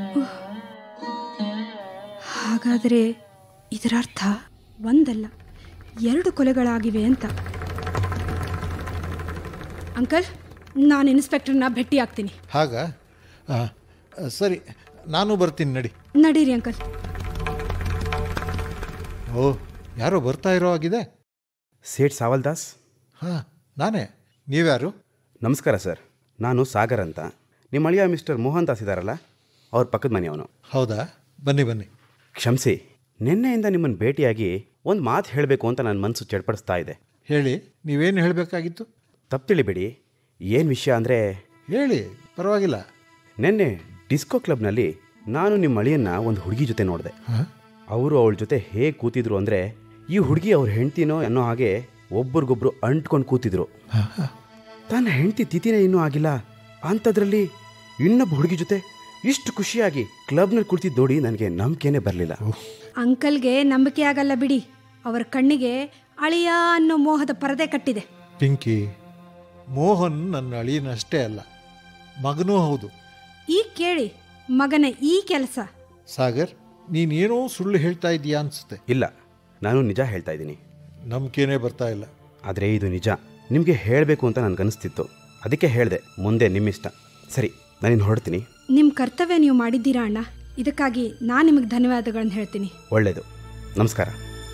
ಹಾಗಾದರೆ ಇದರ ಅರ್ಥ ಒಂದಲ್ಲ ಎರಡು ಕೊಲೆಗಳಾಗಿವೆ ಅಂತ ಅಂಕಲ್ ನಾನು ಇನ್ಸ್ಪೆಕ್ಟರ್ನ ಭೇಟಿ ಆಗ್ತೀನಿ ಹಾಗ ಆ, ಸರಿ ನಾನು ಬರ್ತೀನಿ ನಡಿ ನಡೀರಿ ಅಂಕಲ್ ಓ ಯಾರೋ ಬರ್ತಾ ಇರೋ ಆಗಿದೆ ಸೇಠ್ ಸಾವಲ್ ದಾಸ್ ಹಾಂ ನಾನೇ ನೀವ್ಯಾರು ನಮಸ್ಕಾರ ಸರ್ ನಾನು ಸಾಗರ್ ಅಂತ ನಿಮ್ಮ ಅಳಿಯ ಮಿಸ್ಟರ್ ಮೋಹನ್ ದಾಸ್ ಇದ್ದಾರಲ್ಲ ಅವ್ರ ಪಕ್ಕದ ಮನೆಯವನು ಹೌದಾ ಬನ್ನಿ ಬನ್ನಿ ಕ್ಷಮಿಸಿ ನಿನ್ನೆಯಿಂದ ನಿಮ್ಮನ್ನು ಭೇಟಿಯಾಗಿ ಒಂದು ಮಾತು ಹೇಳಬೇಕು ಅಂತ ನನ್ನ ಮನಸ್ಸು ಚಡ್ಪಡಿಸ್ತಾ ಇದೆ ಹೇಳಿ ನೀವೇನು ಹೇಳಬೇಕಾಗಿತ್ತು ತಪ್ಪು ತಿಳಿಬೇಡಿ ಏನು ವಿಷಯ ಅಂದರೆ ಹೇಳಿ ಪರವಾಗಿಲ್ಲ ನಿನ್ನೆ ಡಿಸ್ಕೋ ಕ್ಲಬ್ನಲ್ಲಿ ನಾನು ನಿಮ್ಮ ಅಳಿಯನ್ನ ಒಂದು ಹುಡುಗಿ ಜೊತೆ ನೋಡಿದೆ ಅವರು ಅವಳ ಜೊತೆ ಹೇಗೆ ಕೂತಿದ್ರು ಅಂದರೆ ಈ ಹುಡುಗಿ ಅವ್ರ ಹೆಂಡ್ತಿನೋ ಅನ್ನೋ ಹಾಗೆ ಒಬ್ರಿಗೊಬ್ರು ಅಂಟ್ಕೊಂಡು ಕೂತಿದ್ರು ತನ್ನ ಹೆಂಡತಿ ತಿಥಿನೇ ಇನ್ನೂ ಆಗಿಲ್ಲ ಅಂಥದ್ರಲ್ಲಿ ಇನ್ನೊಬ್ಬ ಹುಡುಗಿ ಜೊತೆ ಇಷ್ಟು ಖುಷಿಯಾಗಿ ಕ್ಲಬ್ನಲ್ಲಿ ಕುಳಿತಿದ್ದು ನೋಡಿ ನನಗೆ ನಂಬಿಕೆನೇ ಬರಲಿಲ್ಲ ಅಂಕಲ್ಗೆ ನಂಬಿಕೆ ಆಗಲ್ಲ ಬಿಡಿ ಅವರ ಕಣ್ಣಿಗೆ ಅಳಿಯ ಅನ್ನೋ ಮೋಹದ ಪರದೆ ಕಟ್ಟಿದೆ ಪಿಂಕಿ ಮೋಹನ್ ನನ್ನ ಅಳಿಯನಷ್ಟೇ ಅಲ್ಲ ಮಗನೂ ಹೌದು ಈಗ ಕೇಳಿ ಮಗನ ಈ ಕೆಲಸ ಸಾಗರ್ ನೀನೇನೋ ಸುಳ್ಳು ಹೇಳ್ತಾ ಇದೀಯಾ ಅನ್ಸುತ್ತೆ ಇಲ್ಲ ನಾನು ನಿಜ ಹೇಳ್ತಾ ಇದ್ದೀನಿ ನಂಬಿಕೆನೇ ಬರ್ತಾ ಇಲ್ಲ ಆದರೆ ಇದು ನಿಜ ನಿಮಗೆ ಹೇಳಬೇಕು ಅಂತ ನನಗನ್ನಿಸ್ತಿತ್ತು ಅದಕ್ಕೆ ಹೇಳಿದೆ ಮುಂದೆ ನಿಮ್ಮಿಷ್ಟ ಸರಿ ನಾನಿನ್ನು ಹೊರಡ್ತೀನಿ ನಿಮ್ಮ ಕರ್ತವ್ಯ ನೀವು ಮಾಡಿದ್ದೀರಾ ಅಣ್ಣ ಇದಕ್ಕಾಗಿ ನಾನು ನಿಮಗೆ ಧನ್ಯವಾದಗಳನ್ನು ಹೇಳ್ತೀನಿ ಒಳ್ಳೆಯದು ನಮಸ್ಕಾರ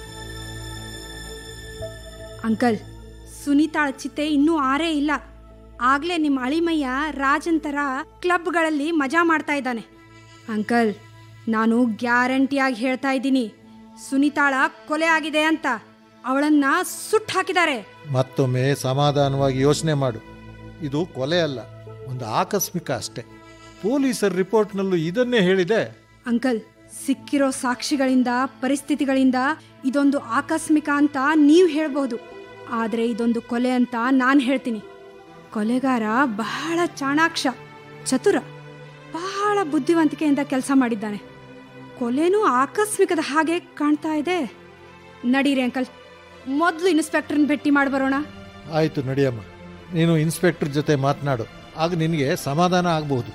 ಅಂಕಲ್ ಸುನೀತಾಳ ಚಿತೆ ಇನ್ನೂ ಆರೇ ಇಲ್ಲ ಆಗ್ಲೇ ನಿಮ್ಮ ಅಳಿಮಯ್ಯ ರಾಜನ್ ಥರ ಕ್ಲಬ್ಗಳಲ್ಲಿ ಮಜಾ ಮಾಡ್ತಾ ಇದ್ದಾನೆ ಅಂಕಲ್ ನಾನು ಗ್ಯಾರಂಟಿಯಾಗಿ ಹೇಳ್ತಾ ಇದ್ದೀನಿ ಸುನೀತಾಳ ಕೊಲೆ ಆಗಿದೆ ಅಂತ ಅವಳನ್ನ ಸುಟ್ಟು ಹಾಕಿದ್ದಾರೆ ಮತ್ತೊಮ್ಮೆ ಸಮಾಧಾನವಾಗಿ ಯೋಚನೆ ಮಾಡು ಇದು ಕೊಲೆ ಅಲ್ಲ ಒಂದು ಆಕಸ್ಮಿಕ ಅಷ್ಟೇ ಪೊಲೀಸರ ರಿಪೋರ್ಟ್ನಲ್ಲೂ ಇದನ್ನೇ ಹೇಳಿದೆ ಅಂಕಲ್ ಸಿಕ್ಕಿರೋ ಸಾಕ್ಷಿಗಳಿಂದ ಪರಿಸ್ಥಿತಿಗಳಿಂದ ಇದೊಂದು ಆಕಸ್ಮಿಕ ಅಂತ ನೀವು ಹೇಳ್ಬೋದು ಆದರೆ ಇದೊಂದು ಕೊಲೆ ಅಂತ ನಾನು ಹೇಳ್ತೀನಿ ಕೊಲೆಗಾರ ಬಹಳ ಚಾಣಾಕ್ಷ ಚತುರ ಬಹಳ ಬುದ್ಧಿವಂತಿಕೆಯಿಂದ ಕೆಲಸ ಮಾಡಿದ್ದಾನೆ ಕೊಲೆನೂ ಆಕಸ್ಮಿಕದ ಹಾಗೆ ಕಾಣ್ತಾ ಇದೆ ನಡೀರಿ ಅಂಕಲ್ ಮೊದಲು ಇನ್ಸ್ಪೆಕ್ಟರ್ನ ಭೇಟಿ ಮಾಡಿ ಬರೋಣ ಆಯಿತು ನಡಿಯಮ್ಮ ನೀನು ಇನ್ಸ್ಪೆಕ್ಟರ್ ಜೊತೆ ಮಾತನಾಡು ಆಗ ನಿನಗೆ ಸಮಾಧಾನ ಆಗಬಹುದು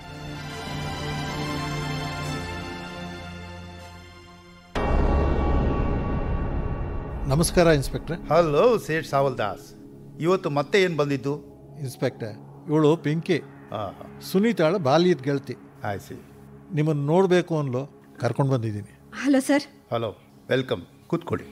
ನಮಸ್ಕಾರ ಇನ್ಸ್ಪೆಕ್ಟ್ರೆ ಹಲೋ ಸೇಠ್ ಸಾವಲ್ ದಾಸ್ ಇವತ್ತು ಮತ್ತೆ ಏನು ಬಂದಿದ್ದು ಇನ್ಸ್ಪೆಕ್ಟರ್ ಇವಳು ಪಿಂಕಿ ಸುನೀತಾಳ ಬಾಲ್ಯದ ಗೆಳತಿ ಆಯ್ಸಿ ನಿಮ್ಮನ್ನು ನೋಡಬೇಕು ಅನ್ಲೋ ಕರ್ಕೊಂಡು ಬಂದಿದ್ದೀನಿ ಹಲೋ ಸರ್ ಹಲೋ ವೆಲ್ಕಮ್ ಕೂತ್ಕೊಳ್ಳಿ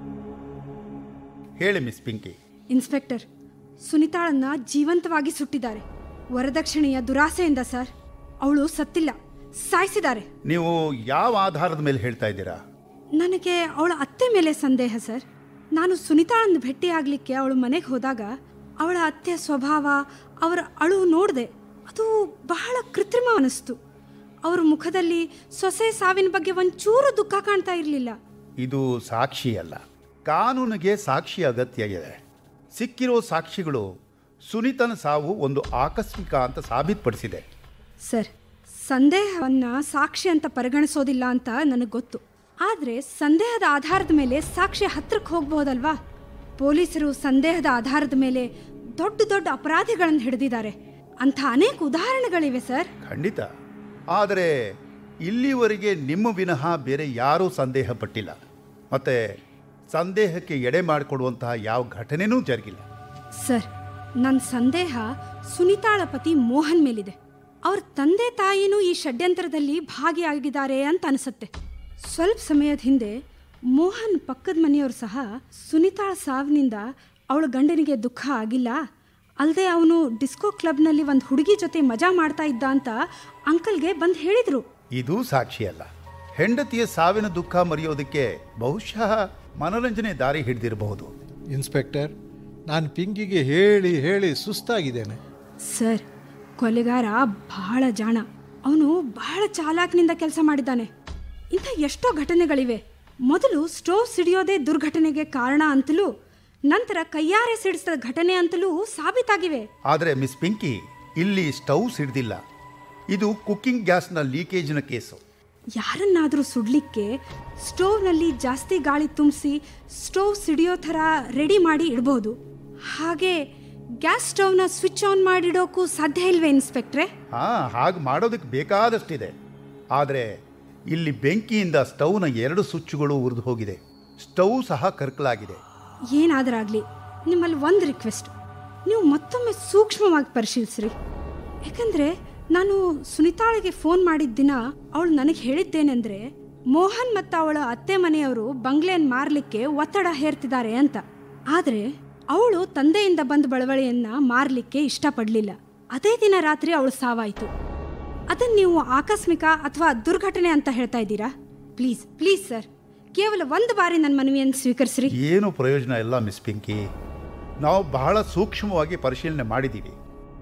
ಹೇಳಿ ಮಿಸ್ ಪಿಂಕಿ ಇನ್ಸ್ಪೆಕ್ಟರ್ ಸುನಿತಾಳನ್ನ ಜೀವಂತವಾಗಿ ಸುಟ್ಟಿದ್ದಾರೆ ವರದಕ್ಷಿಣೆಯ ದುರಾಸೆಯಿಂದ ಸರ್ ಅವಳು ಸತ್ತಿಲ್ಲ ಸಾಯಿಸಿದ್ದಾರೆ ನೀವು ಯಾವ ಆಧಾರದ ಮೇಲೆ ಹೇಳ್ತಾ ಇದ್ದೀರಾ ನನಗೆ ಅವಳ ಅತ್ತೆ ಮೇಲೆ ಸಂದೇಹ ಸರ್ ನಾನು ಸುನಿತಾಳನ್ನು ಭೇಟಿ ಆಗಲಿಕ್ಕೆ ಅವಳ ಮನೆಗೆ ಹೋದಾಗ ಅವಳ ಅತ್ತೆ ಸ್ವಭಾವ ಅವರ ಅಳು ನೋಡಿದೆ ಅದು ಬಹಳ ಕೃತ್ರಿಮ ಅನಿಸ್ತು ಅವ್ರ ಮುಖದಲ್ಲಿ ಸೊಸೆ ಸಾವಿನ ಬಗ್ಗೆ ಒಂಚೂರು ದುಃಖ ಕಾಣ್ತಾ ಇರಲಿಲ್ಲ ಇದು ಸಾಕ್ಷಿ ಅಲ್ಲ ಕಾನೂನಿಗೆ ಸಾಕ್ಷಿ ಅಗತ್ಯ ಇದೆ ಸಿಕ್ಕಿರೋ ಸಾಕ್ಷಿಗಳು ಸುನೀತನ ಸಾವು ಒಂದು ಆಕಸ್ಮಿಕ ಅಂತ ಸಾಬೀತುಪಡಿಸಿದೆ ಸರ್ ಸಂದೇಹವನ್ನು ಸಾಕ್ಷಿ ಅಂತ ಪರಿಗಣಿಸೋದಿಲ್ಲ ಅಂತ ನನಗೆ ಗೊತ್ತು ಆದರೆ ಸಂದೇಹದ ಆಧಾರದ ಮೇಲೆ ಸಾಕ್ಷಿ ಹತ್ರಕ್ಕೆ ಹೋಗ್ಬೋದಲ್ವಾ ಪೊಲೀಸರು ಸಂದೇಹದ ಆಧಾರದ ಮೇಲೆ ದೊಡ್ಡ ದೊಡ್ಡ ಅಪರಾಧಿಗಳನ್ನು ಹಿಡಿದಿದ್ದಾರೆ ಅಂಥ ಅನೇಕ ಉದಾಹರಣೆಗಳಿವೆ ಸರ್ ಖಂಡಿತ ಆದರೆ ಇಲ್ಲಿವರೆಗೆ ನಿಮ್ಮ ವಿನಃ ಬೇರೆ ಯಾರೂ ಸಂದೇಹ ಪಟ್ಟಿಲ್ಲ ಮತ್ತು ಸಂದೇಹಕ್ಕೆ ಎಡೆ ಮಾಡಿಕೊಡುವಂತಹ ಯಾವ ಘಟನೆನೂ ಜರುಗಿಲ್ಲ ಸರ್ ನನ್ನ ಸಂದೇಹ ಸುನಿತಾಳ ಪತಿ ಮೋಹನ್ ಮೇಲಿದೆ ಅವ್ರ ತಂದೆ ತಾಯಿನೂ ಈ ಷಡ್ಯಂತ್ರದಲ್ಲಿ ಭಾಗಿಯಾಗಿದ್ದಾರೆ ಅಂತ ಅನಿಸುತ್ತೆ ಸ್ವಲ್ಪ ಸಮಯದ ಹಿಂದೆ ಮೋಹನ್ ಪಕ್ಕದ ಮನೆಯವರು ಸಹ ಸುನಿತಾಳ ಸಾವಿನಿಂದ ಅವಳ ಗಂಡನಿಗೆ ದುಃಖ ಆಗಿಲ್ಲ ಅಲ್ಲದೆ ಅವನು ಡಿಸ್ಕೋ ಕ್ಲಬ್ನಲ್ಲಿ ಒಂದು ಹುಡುಗಿ ಜೊತೆ ಮಜಾ ಮಾಡ್ತಾ ಇದ್ದ ಅಂತ ಅಂಕಲ್ಗೆ ಬಂದು ಹೇಳಿದರು ಇದು ಸಾಕ್ಷಿ ಅಲ್ಲ ಹೆಂಡತಿಯ ಸಾವಿನ ದುಃಖ ಮರೆಯೋದಕ್ಕೆ ಬಹುಶಃ ಮನೋರಂಜನೆ ದಾರಿ ಹಿಡಿದಿರಬಹುದು ಇನ್ಸ್ಪೆಕ್ಟರ್ ನಾನು ಪಿಂಕಿಗೆ ಹೇಳಿ ಹೇಳಿ ಸುಸ್ತಾಗಿದ್ದೇನೆ ಸರ್ ಕೊಲೆಗಾರ ಬಹಳ ಜಾಣ ಅವನು ಬಹಳ ಚಾಲಾಕ್ನಿಂದ ಕೆಲಸ ಮಾಡಿದ್ದಾನೆ ಇಂಥ ಎಷ್ಟೋ ಘಟನೆಗಳಿವೆ ಮೊದಲು ಸ್ಟೋವ್ ಸಿಡಿಯೋದೇ ದುರ್ಘಟನೆಗೆ ಕಾರಣ ಅಂತಲೂ ನಂತರ ಕೈಯಾರೆ ಸಿಡಿಸಿದ ಘಟನೆ ಅಂತಲೂ ಸಾಬೀತಾಗಿವೆ ಆದರೆ ಮಿಸ್ ಪಿಂಕಿ ಇಲ್ಲಿ ಸ್ಟವ್ ಸಿಡ್ದಿಲ್ಲ ಇದು ಕುಕ್ಕಿಂಗ್ ಗ್ಯಾಸ್ನ ಲೀಕೇಜ್ನ ಕೇಸು ಯಾರನ್ನಾದರೂ ಸುಡ್ಲಿಕ್ಕೆ ಸ್ಟೋವ್ನಲ್ಲಿ ಜಾಸ್ತಿ ಗಾಳಿ ತುಂಬಿಸಿ ಸ್ಟೋವ್ ಸಿಡಿಯೋ ಥರ ರೆಡಿ ಮಾಡಿ ಇಡ್ಬೋದು ಹಾಗೆ ಗ್ಯಾಸ್ ಸ್ಟವ್ನ ಸ್ವಿಚ್ ಆನ್ ಮಾಡಿಡೋಕ್ಕೂ ಸಾಧ್ಯ ಇಲ್ವೇ ಇನ್ಸ್ಪೆಕ್ಟ್ರೆ ಹಾ ಹಾಗೆ ಮಾಡೋದಕ್ಕೆ ಬೇಕಾದಷ್ಟಿದೆ ಆದರೆ ಇಲ್ಲಿ ಬೆಂಕಿಯಿಂದ ಸ್ಟವ್ನ ಎರಡು ಸ್ವಿಚ್ಗಳು ಉರಿದು ಹೋಗಿದೆ ಸ್ಟವ್ ಸಹ ಕರ್ಕಲಾಗಿದೆ ಏನಾದರಾಗಲಿ ನಿಮ್ಮಲ್ಲಿ ಒಂದು ರಿಕ್ವೆಸ್ಟ್ ನೀವು ಮತ್ತೊಮ್ಮೆ ಸೂಕ್ಷ್ಮವಾಗಿ ಪರಿಶೀಲಿಸ್ರಿ ಯಾಕಂದರೆ ನಾನು ಸುನಿತಾಳಿಗೆ ಫೋನ್ ಮಾಡಿದ ದಿನ ಅವಳು ನನಗೆ ಹೇಳಿದ್ದೇನೆಂದರೆ ಮೋಹನ್ ಮತ್ತು ಅವಳ ಅತ್ತೆ ಮನೆಯವರು ಬಂಗ್ಲೆನ್ ಮಾರಲಿಕ್ಕೆ ಒತ್ತಡ ಹೇರ್ತಿದ್ದಾರೆ ಅಂತ ಆದರೆ ಅವಳು ತಂದೆಯಿಂದ ಬಂದ ಬಳವಳಿಯನ್ನ ಮಾರಲಿಕ್ಕೆ ಇಷ್ಟಪಡಲಿಲ್ಲ ಅದೇ ದಿನ ರಾತ್ರಿ ಅವಳು ಸಾವಾಯಿತು ಅದನ್ನು ನೀವು ಆಕಸ್ಮಿಕ ಅಥವಾ ದುರ್ಘಟನೆ ಅಂತ ಹೇಳ್ತಾ ಇದ್ದೀರಾ ಪ್ಲೀಸ್ ಪ್ಲೀಸ್ ಸರ್ ಕೇವಲ ಒಂದು ಬಾರಿ ನನ್ನ ಮನವಿಯನ್ನು ಸ್ವೀಕರಿಸ್ರಿ ಏನು ಪ್ರಯೋಜನ ಇಲ್ಲ ಮಿಸ್ ಪಿಂಕಿ ನಾವು ಬಹಳ ಸೂಕ್ಷ್ಮವಾಗಿ ಪರಿಶೀಲನೆ ಮಾಡಿದ್ದೀವಿ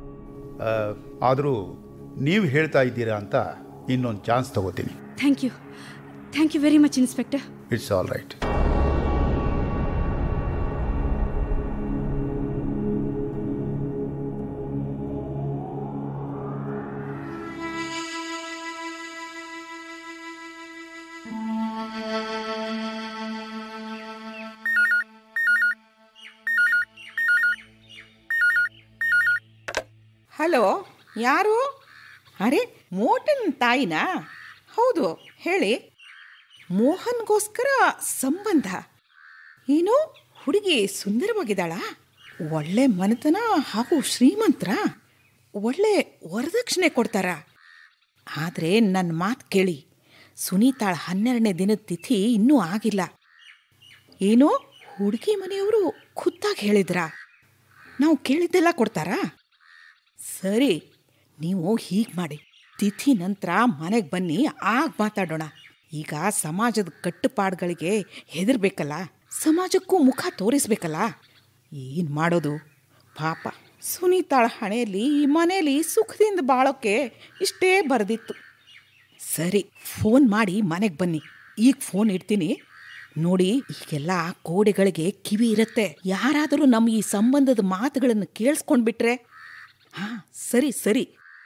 ಆದರೂ ನೀವು ಹೇಳ್ತಾ ಇದ್ದೀರಾ ಅಂತ ಇನ್ನೊಂದು ಚಾನ್ಸ್ ತಗೋತೀನಿ thank you thank you very much inspector it's all right hello ಯಾರು ಅರೆ ಮೋಟನ್ ತಾಯಿನಾ ಹೌದು ಹೇಳಿ ಮೋಹನ್ಗೋಸ್ಕರ ಸಂಬಂಧ ಏನು ಹುಡುಗಿ ಸುಂದರವಾಗಿದ್ದಾಳಾ ಒಳ್ಳೆ ಮನೆತನ ಹಾಗೂ ಶ್ರೀಮಂತರ ಒಳ್ಳೆ ವರದಕ್ಷಿಣೆ ಕೊಡ್ತಾರಾ ಆದರೆ ನನ್ನ ಮಾತು ಕೇಳಿ ಸುನೀತಾಳ ಹನ್ನೆರಡನೇ ದಿನದ ತಿಥಿ ಇನ್ನೂ ಆಗಿಲ್ಲ ಏನು ಹುಡುಗಿ ಮನೆಯವರು ಖುದ್ದಾಗಿ ಹೇಳಿದ್ರಾ ನಾವು ಕೇಳಿದ್ದೆಲ್ಲ ಕೊಡ್ತಾರಾ ಸರಿ ನೀವು ಹೀಗೆ ಮಾಡಿ ತಿಥಿ ನಂತರ ಮನೆಗೆ ಬನ್ನಿ ಆಗ ಮಾತಾಡೋಣ ಈಗ ಸಮಾಜದ ಕಟ್ಟುಪಾಡುಗಳಿಗೆ ಹೆದರ್ಬೇಕಲ್ಲ ಸಮಾಜಕ್ಕೂ ಮುಖ ತೋರಿಸ್ಬೇಕಲ್ಲ ಏನು ಮಾಡೋದು ಪಾಪ ಸುನೀತಾಳ ಹಣೆಯಲ್ಲಿ ಈ ಮನೆಯಲ್ಲಿ ಸುಖದಿಂದ ಬಾಳೋಕ್ಕೆ ಇಷ್ಟೇ ಬರೆದಿತ್ತು ಸರಿ ಫೋನ್ ಮಾಡಿ ಮನೆಗೆ ಬನ್ನಿ ಈಗ ಫೋನ್ ಇಡ್ತೀನಿ ನೋಡಿ ಈಗೆಲ್ಲ ಕೋಡೆಗಳಿಗೆ ಕಿವಿ ಇರುತ್ತೆ ಯಾರಾದರೂ ನಮ್ಮ ಈ ಸಂಬಂಧದ ಮಾತುಗಳನ್ನು ಕೇಳಿಸ್ಕೊಂಡ್ಬಿಟ್ರೆ ಹಾ ಸರಿ ಸರಿ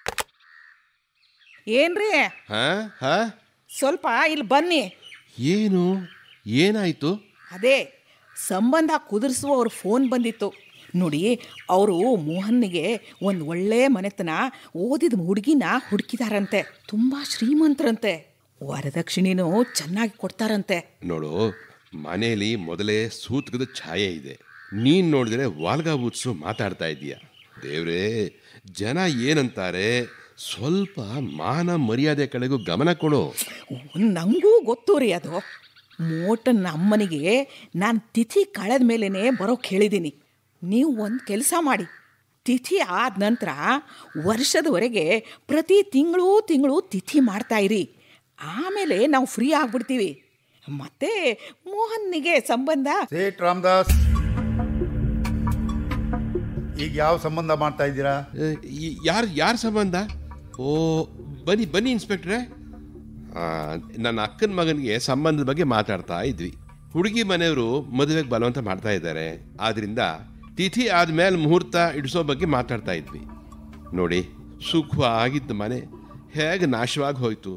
ಏನ್ರಿ ಹಾ ಹಾ ಸ್ವಲ್ಪ ಇಲ್ಲಿ ಬನ್ನಿ ಏನು ಏನಾಯ್ತು ಅದೇ ಸಂಬಂಧ ಕುದುರಿಸುವವ್ರ ಫೋನ್ ಬಂದಿತ್ತು ನೋಡಿ ಅವರು ಮೋಹನ್ನಿಗೆ ಒಂದು ಒಳ್ಳೆ ಮನೆತನ ಓದಿದ ಹುಡುಗಿನ ಹುಡುಕಿದಾರಂತೆ ತುಂಬ ಶ್ರೀಮಂತರಂತೆ ವರದಕ್ಷಿಣೆನೂ ಚೆನ್ನಾಗಿ ಕೊಡ್ತಾರಂತೆ ನೋಡು ಮನೆಯಲ್ಲಿ ಮೊದಲೇ ಸೂತಕದ ಛಾಯೆ ಇದೆ ನೀನ್ ನೋಡಿದ್ರೆ ವಾಲ್ಗ ಬೂತ್ಸು ಮಾತಾಡ್ತಾ ಇದೀಯ ದೇವ್ರೇ ಜನ ಏನಂತಾರೆ ಸ್ವಲ್ಪ ಮಾನ ಮರ್ಯಾದೆ ಕಡೆಗೂ ಗಮನ ಕೊಡು ನನಗೂ ಗೊತ್ತು ರೀ ಅದು ಮೋಟನ್ ಅಮ್ಮನಿಗೆ ನಾನು ತಿಥಿ ಕಳೆದ ಮೇಲೇ ಬರೋಕ್ಕೆ ಹೇಳಿದ್ದೀನಿ ನೀವು ಒಂದು ಕೆಲಸ ಮಾಡಿ ತಿಥಿ ಆದ ನಂತರ ವರ್ಷದವರೆಗೆ ಪ್ರತಿ ತಿಂಗಳು ತಿಂಗಳು ತಿಥಿ ಮಾಡ್ತಾ ಇರಿ ಆಮೇಲೆ ನಾವು ಫ್ರೀ ಆಗ್ಬಿಡ್ತೀವಿ ಮತ್ತೆ ಮೋಹನ್ನಿಗೆ ಸಂಬಂಧ ಸೇಠ್ ರಾಮದಾಸ್ ಈಗ ಯಾವ ಸಂಬಂಧ ಮಾಡ್ತಾ ಇದ್ದೀರಾ ಯಾರು ಯಾರ ಸಂಬಂಧ ಓ ಬನ್ನಿ ಬನ್ನಿ ಇನ್ಸ್ಪೆಕ್ಟ್ರೆ ಆ, ನನ್ನ ಅಕ್ಕನ ಮಗನಿಗೆ ಸಂಬಂಧದ ಬಗ್ಗೆ ಮಾತಾಡ್ತಾ ಇದ್ವಿ ಹುಡುಗಿ ಮನೆಯವರು ಮದುವೆಗೆ ಬಲವಂತ ಮಾಡ್ತಾ ಇದ್ದಾರೆ ಆದ್ರಿಂದ ತಿಥಿ ಆದ್ಮೇಲೆ ಮುಹೂರ್ತ ಇಡಿಸೋ ಬಗ್ಗೆ ಮಾತಾಡ್ತಾ ಇದ್ವಿ ನೋಡಿ ಸುಖವಾಗಿದ್ದ ಮನೆ ಹೇಗೆ ನಾಶವಾಗಿ ಹೋಯ್ತು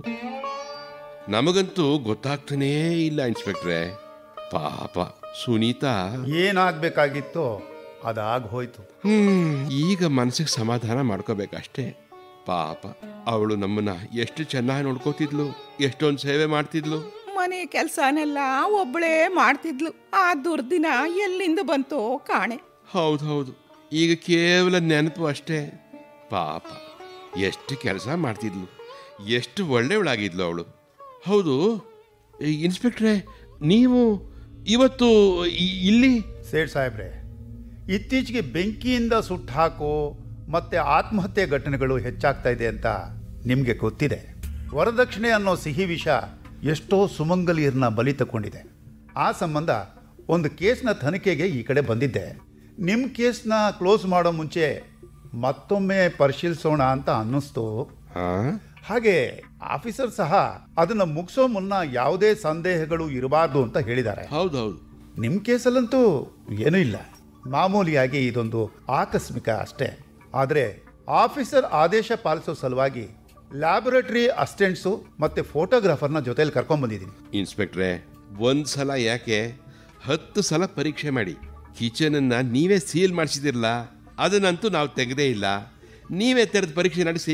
ನಮಗಂತೂ ಗೊತ್ತಾಗ್ತಾನೇ ಇಲ್ಲ ಇನ್ಸ್ಪೆಕ್ಟ್ರೆ ಪಾಪ ಸುನೀತಾ ಏನಾಗಬೇಕಾಗಿತ್ತೋ ಅದಾಗ ಹೋಯ್ತು ಹ್ಮ್ ಈಗ ಮನಸ್ಸಿಗೆ ಸಮಾಧಾನ ಮಾಡ್ಕೋಬೇಕಷ್ಟೇ ಪಾಪ ಅವಳು ನಮ್ಮನ್ನ ಎಷ್ಟು ಚೆನ್ನಾಗಿ ನೋಡ್ಕೋತಿದ್ಲು ಎಷ್ಟೊಂದು ಸೇವೆ ಮಾಡ್ತಿದ್ಲು ಮನೆ ಕೆಲಸನೆಲ್ಲ ಒಬ್ಬಳೇ ಮಾಡ್ತಿದ್ಲು ಆ ದುರ್ದಿನ ಎಲ್ಲಿಂದ ಬಂತೋ ಕಾಣೆ ಹೌದು ಹೌದು ಈಗ ಕೇವಲ ನೆನಪು ಅಷ್ಟೇ ಪಾಪ ಎಷ್ಟು ಕೆಲಸ ಮಾಡ್ತಿದ್ಲು ಎಷ್ಟು ಒಳ್ಳೆಯವಳಾಗಿದ್ಲು ಅವಳು ಹೌದು ಈ ಇನ್ಸ್ಪೆಕ್ಟ್ರೆ ನೀವು ಇವತ್ತು ಇ- ಇಲ್ಲಿ ಸೇಠ್ ಸಾಹೇಬ್ರೆ ಇತ್ತೀಚೆಗೆ ಬೆಂಕಿಯಿಂದ ಸುಟ್ಟು ಹಾಕೋ ಮತ್ತೆ ಆತ್ಮಹತ್ಯೆ ಘಟನೆಗಳು ಹೆಚ್ಚಾಗ್ತಾ ಇದೆ ಅಂತ ನಿಮಗೆ ಗೊತ್ತಿದೆ ವರದಕ್ಷಿಣೆ ಅನ್ನೋ ಸಿಹಿ ವಿಷ ಎಷ್ಟೋ ಸುಮಂಗಲಿಯರನ್ನ ಬಲಿ ತಗೊಂಡಿದೆ ಆ ಸಂಬಂಧ ಒಂದು ಕೇಸ್ನ ತನಿಖೆಗೆ ಈ ಕಡೆ ಬಂದಿದ್ದೆ ನಿಮ್ಮ ಕೇಸ್ನ ಕ್ಲೋಸ್ ಮಾಡೋ ಮುಂಚೆ ಮತ್ತೊಮ್ಮೆ ಪರಿಶೀಲಿಸೋಣ ಅಂತ ಅನ್ನಿಸ್ತು ಹಾಗೆ ಆಫೀಸರ್ ಸಹ ಅದನ್ನ ಮುಗಿಸೋ ಮುನ್ನ ಯಾವುದೇ ಸಂದೇಹಗಳು ಇರಬಾರ್ದು ಅಂತ ಹೇಳಿದ್ದಾರೆ ಹೌದೌದು ನಿಮ್ಮ ಕೇಸಲ್ಲಂತೂ ಏನೂ ಇಲ್ಲ ಮಾಮೂಲಿಯಾಗಿ ಇದೊಂದು ಆಕಸ್ಮಿಕ ಅಷ್ಟೇ ಆದರೆ ಆಫೀಸರ್ ಆದೇಶ ಪಾಲಿಸೋ ಸಲುವಾಗಿ ಲ್ಯಾಬೊರೇಟರಿ ಅಸಿಸ್ಟೆಂಟ್ಸು ಮತ್ತು ಫೋಟೋಗ್ರಾಫರ್ನ ಜೊತೆಲಿ ಕರ್ಕೊಂಡ್ಬಂದಿದ್ದೀನಿ ಇನ್ಸ್ಪೆಕ್ಟ್ರೆ ಒಂದು ಸಲ ಯಾಕೆ ಹತ್ತು ಸಲ ಪರೀಕ್ಷೆ ಮಾಡಿ ಕಿಚನನ್ನ ನೀವೇ ಸೀಲ್ ಮಾಡಿಸಿದಿರಲ್ಲ ಅದನ್ನಂತೂ ನಾವು ತೆಗೆದೇ ಇಲ್ಲ ನೀವೇ ತೆರೆದು ಪರೀಕ್ಷೆ ನಡೆಸಿ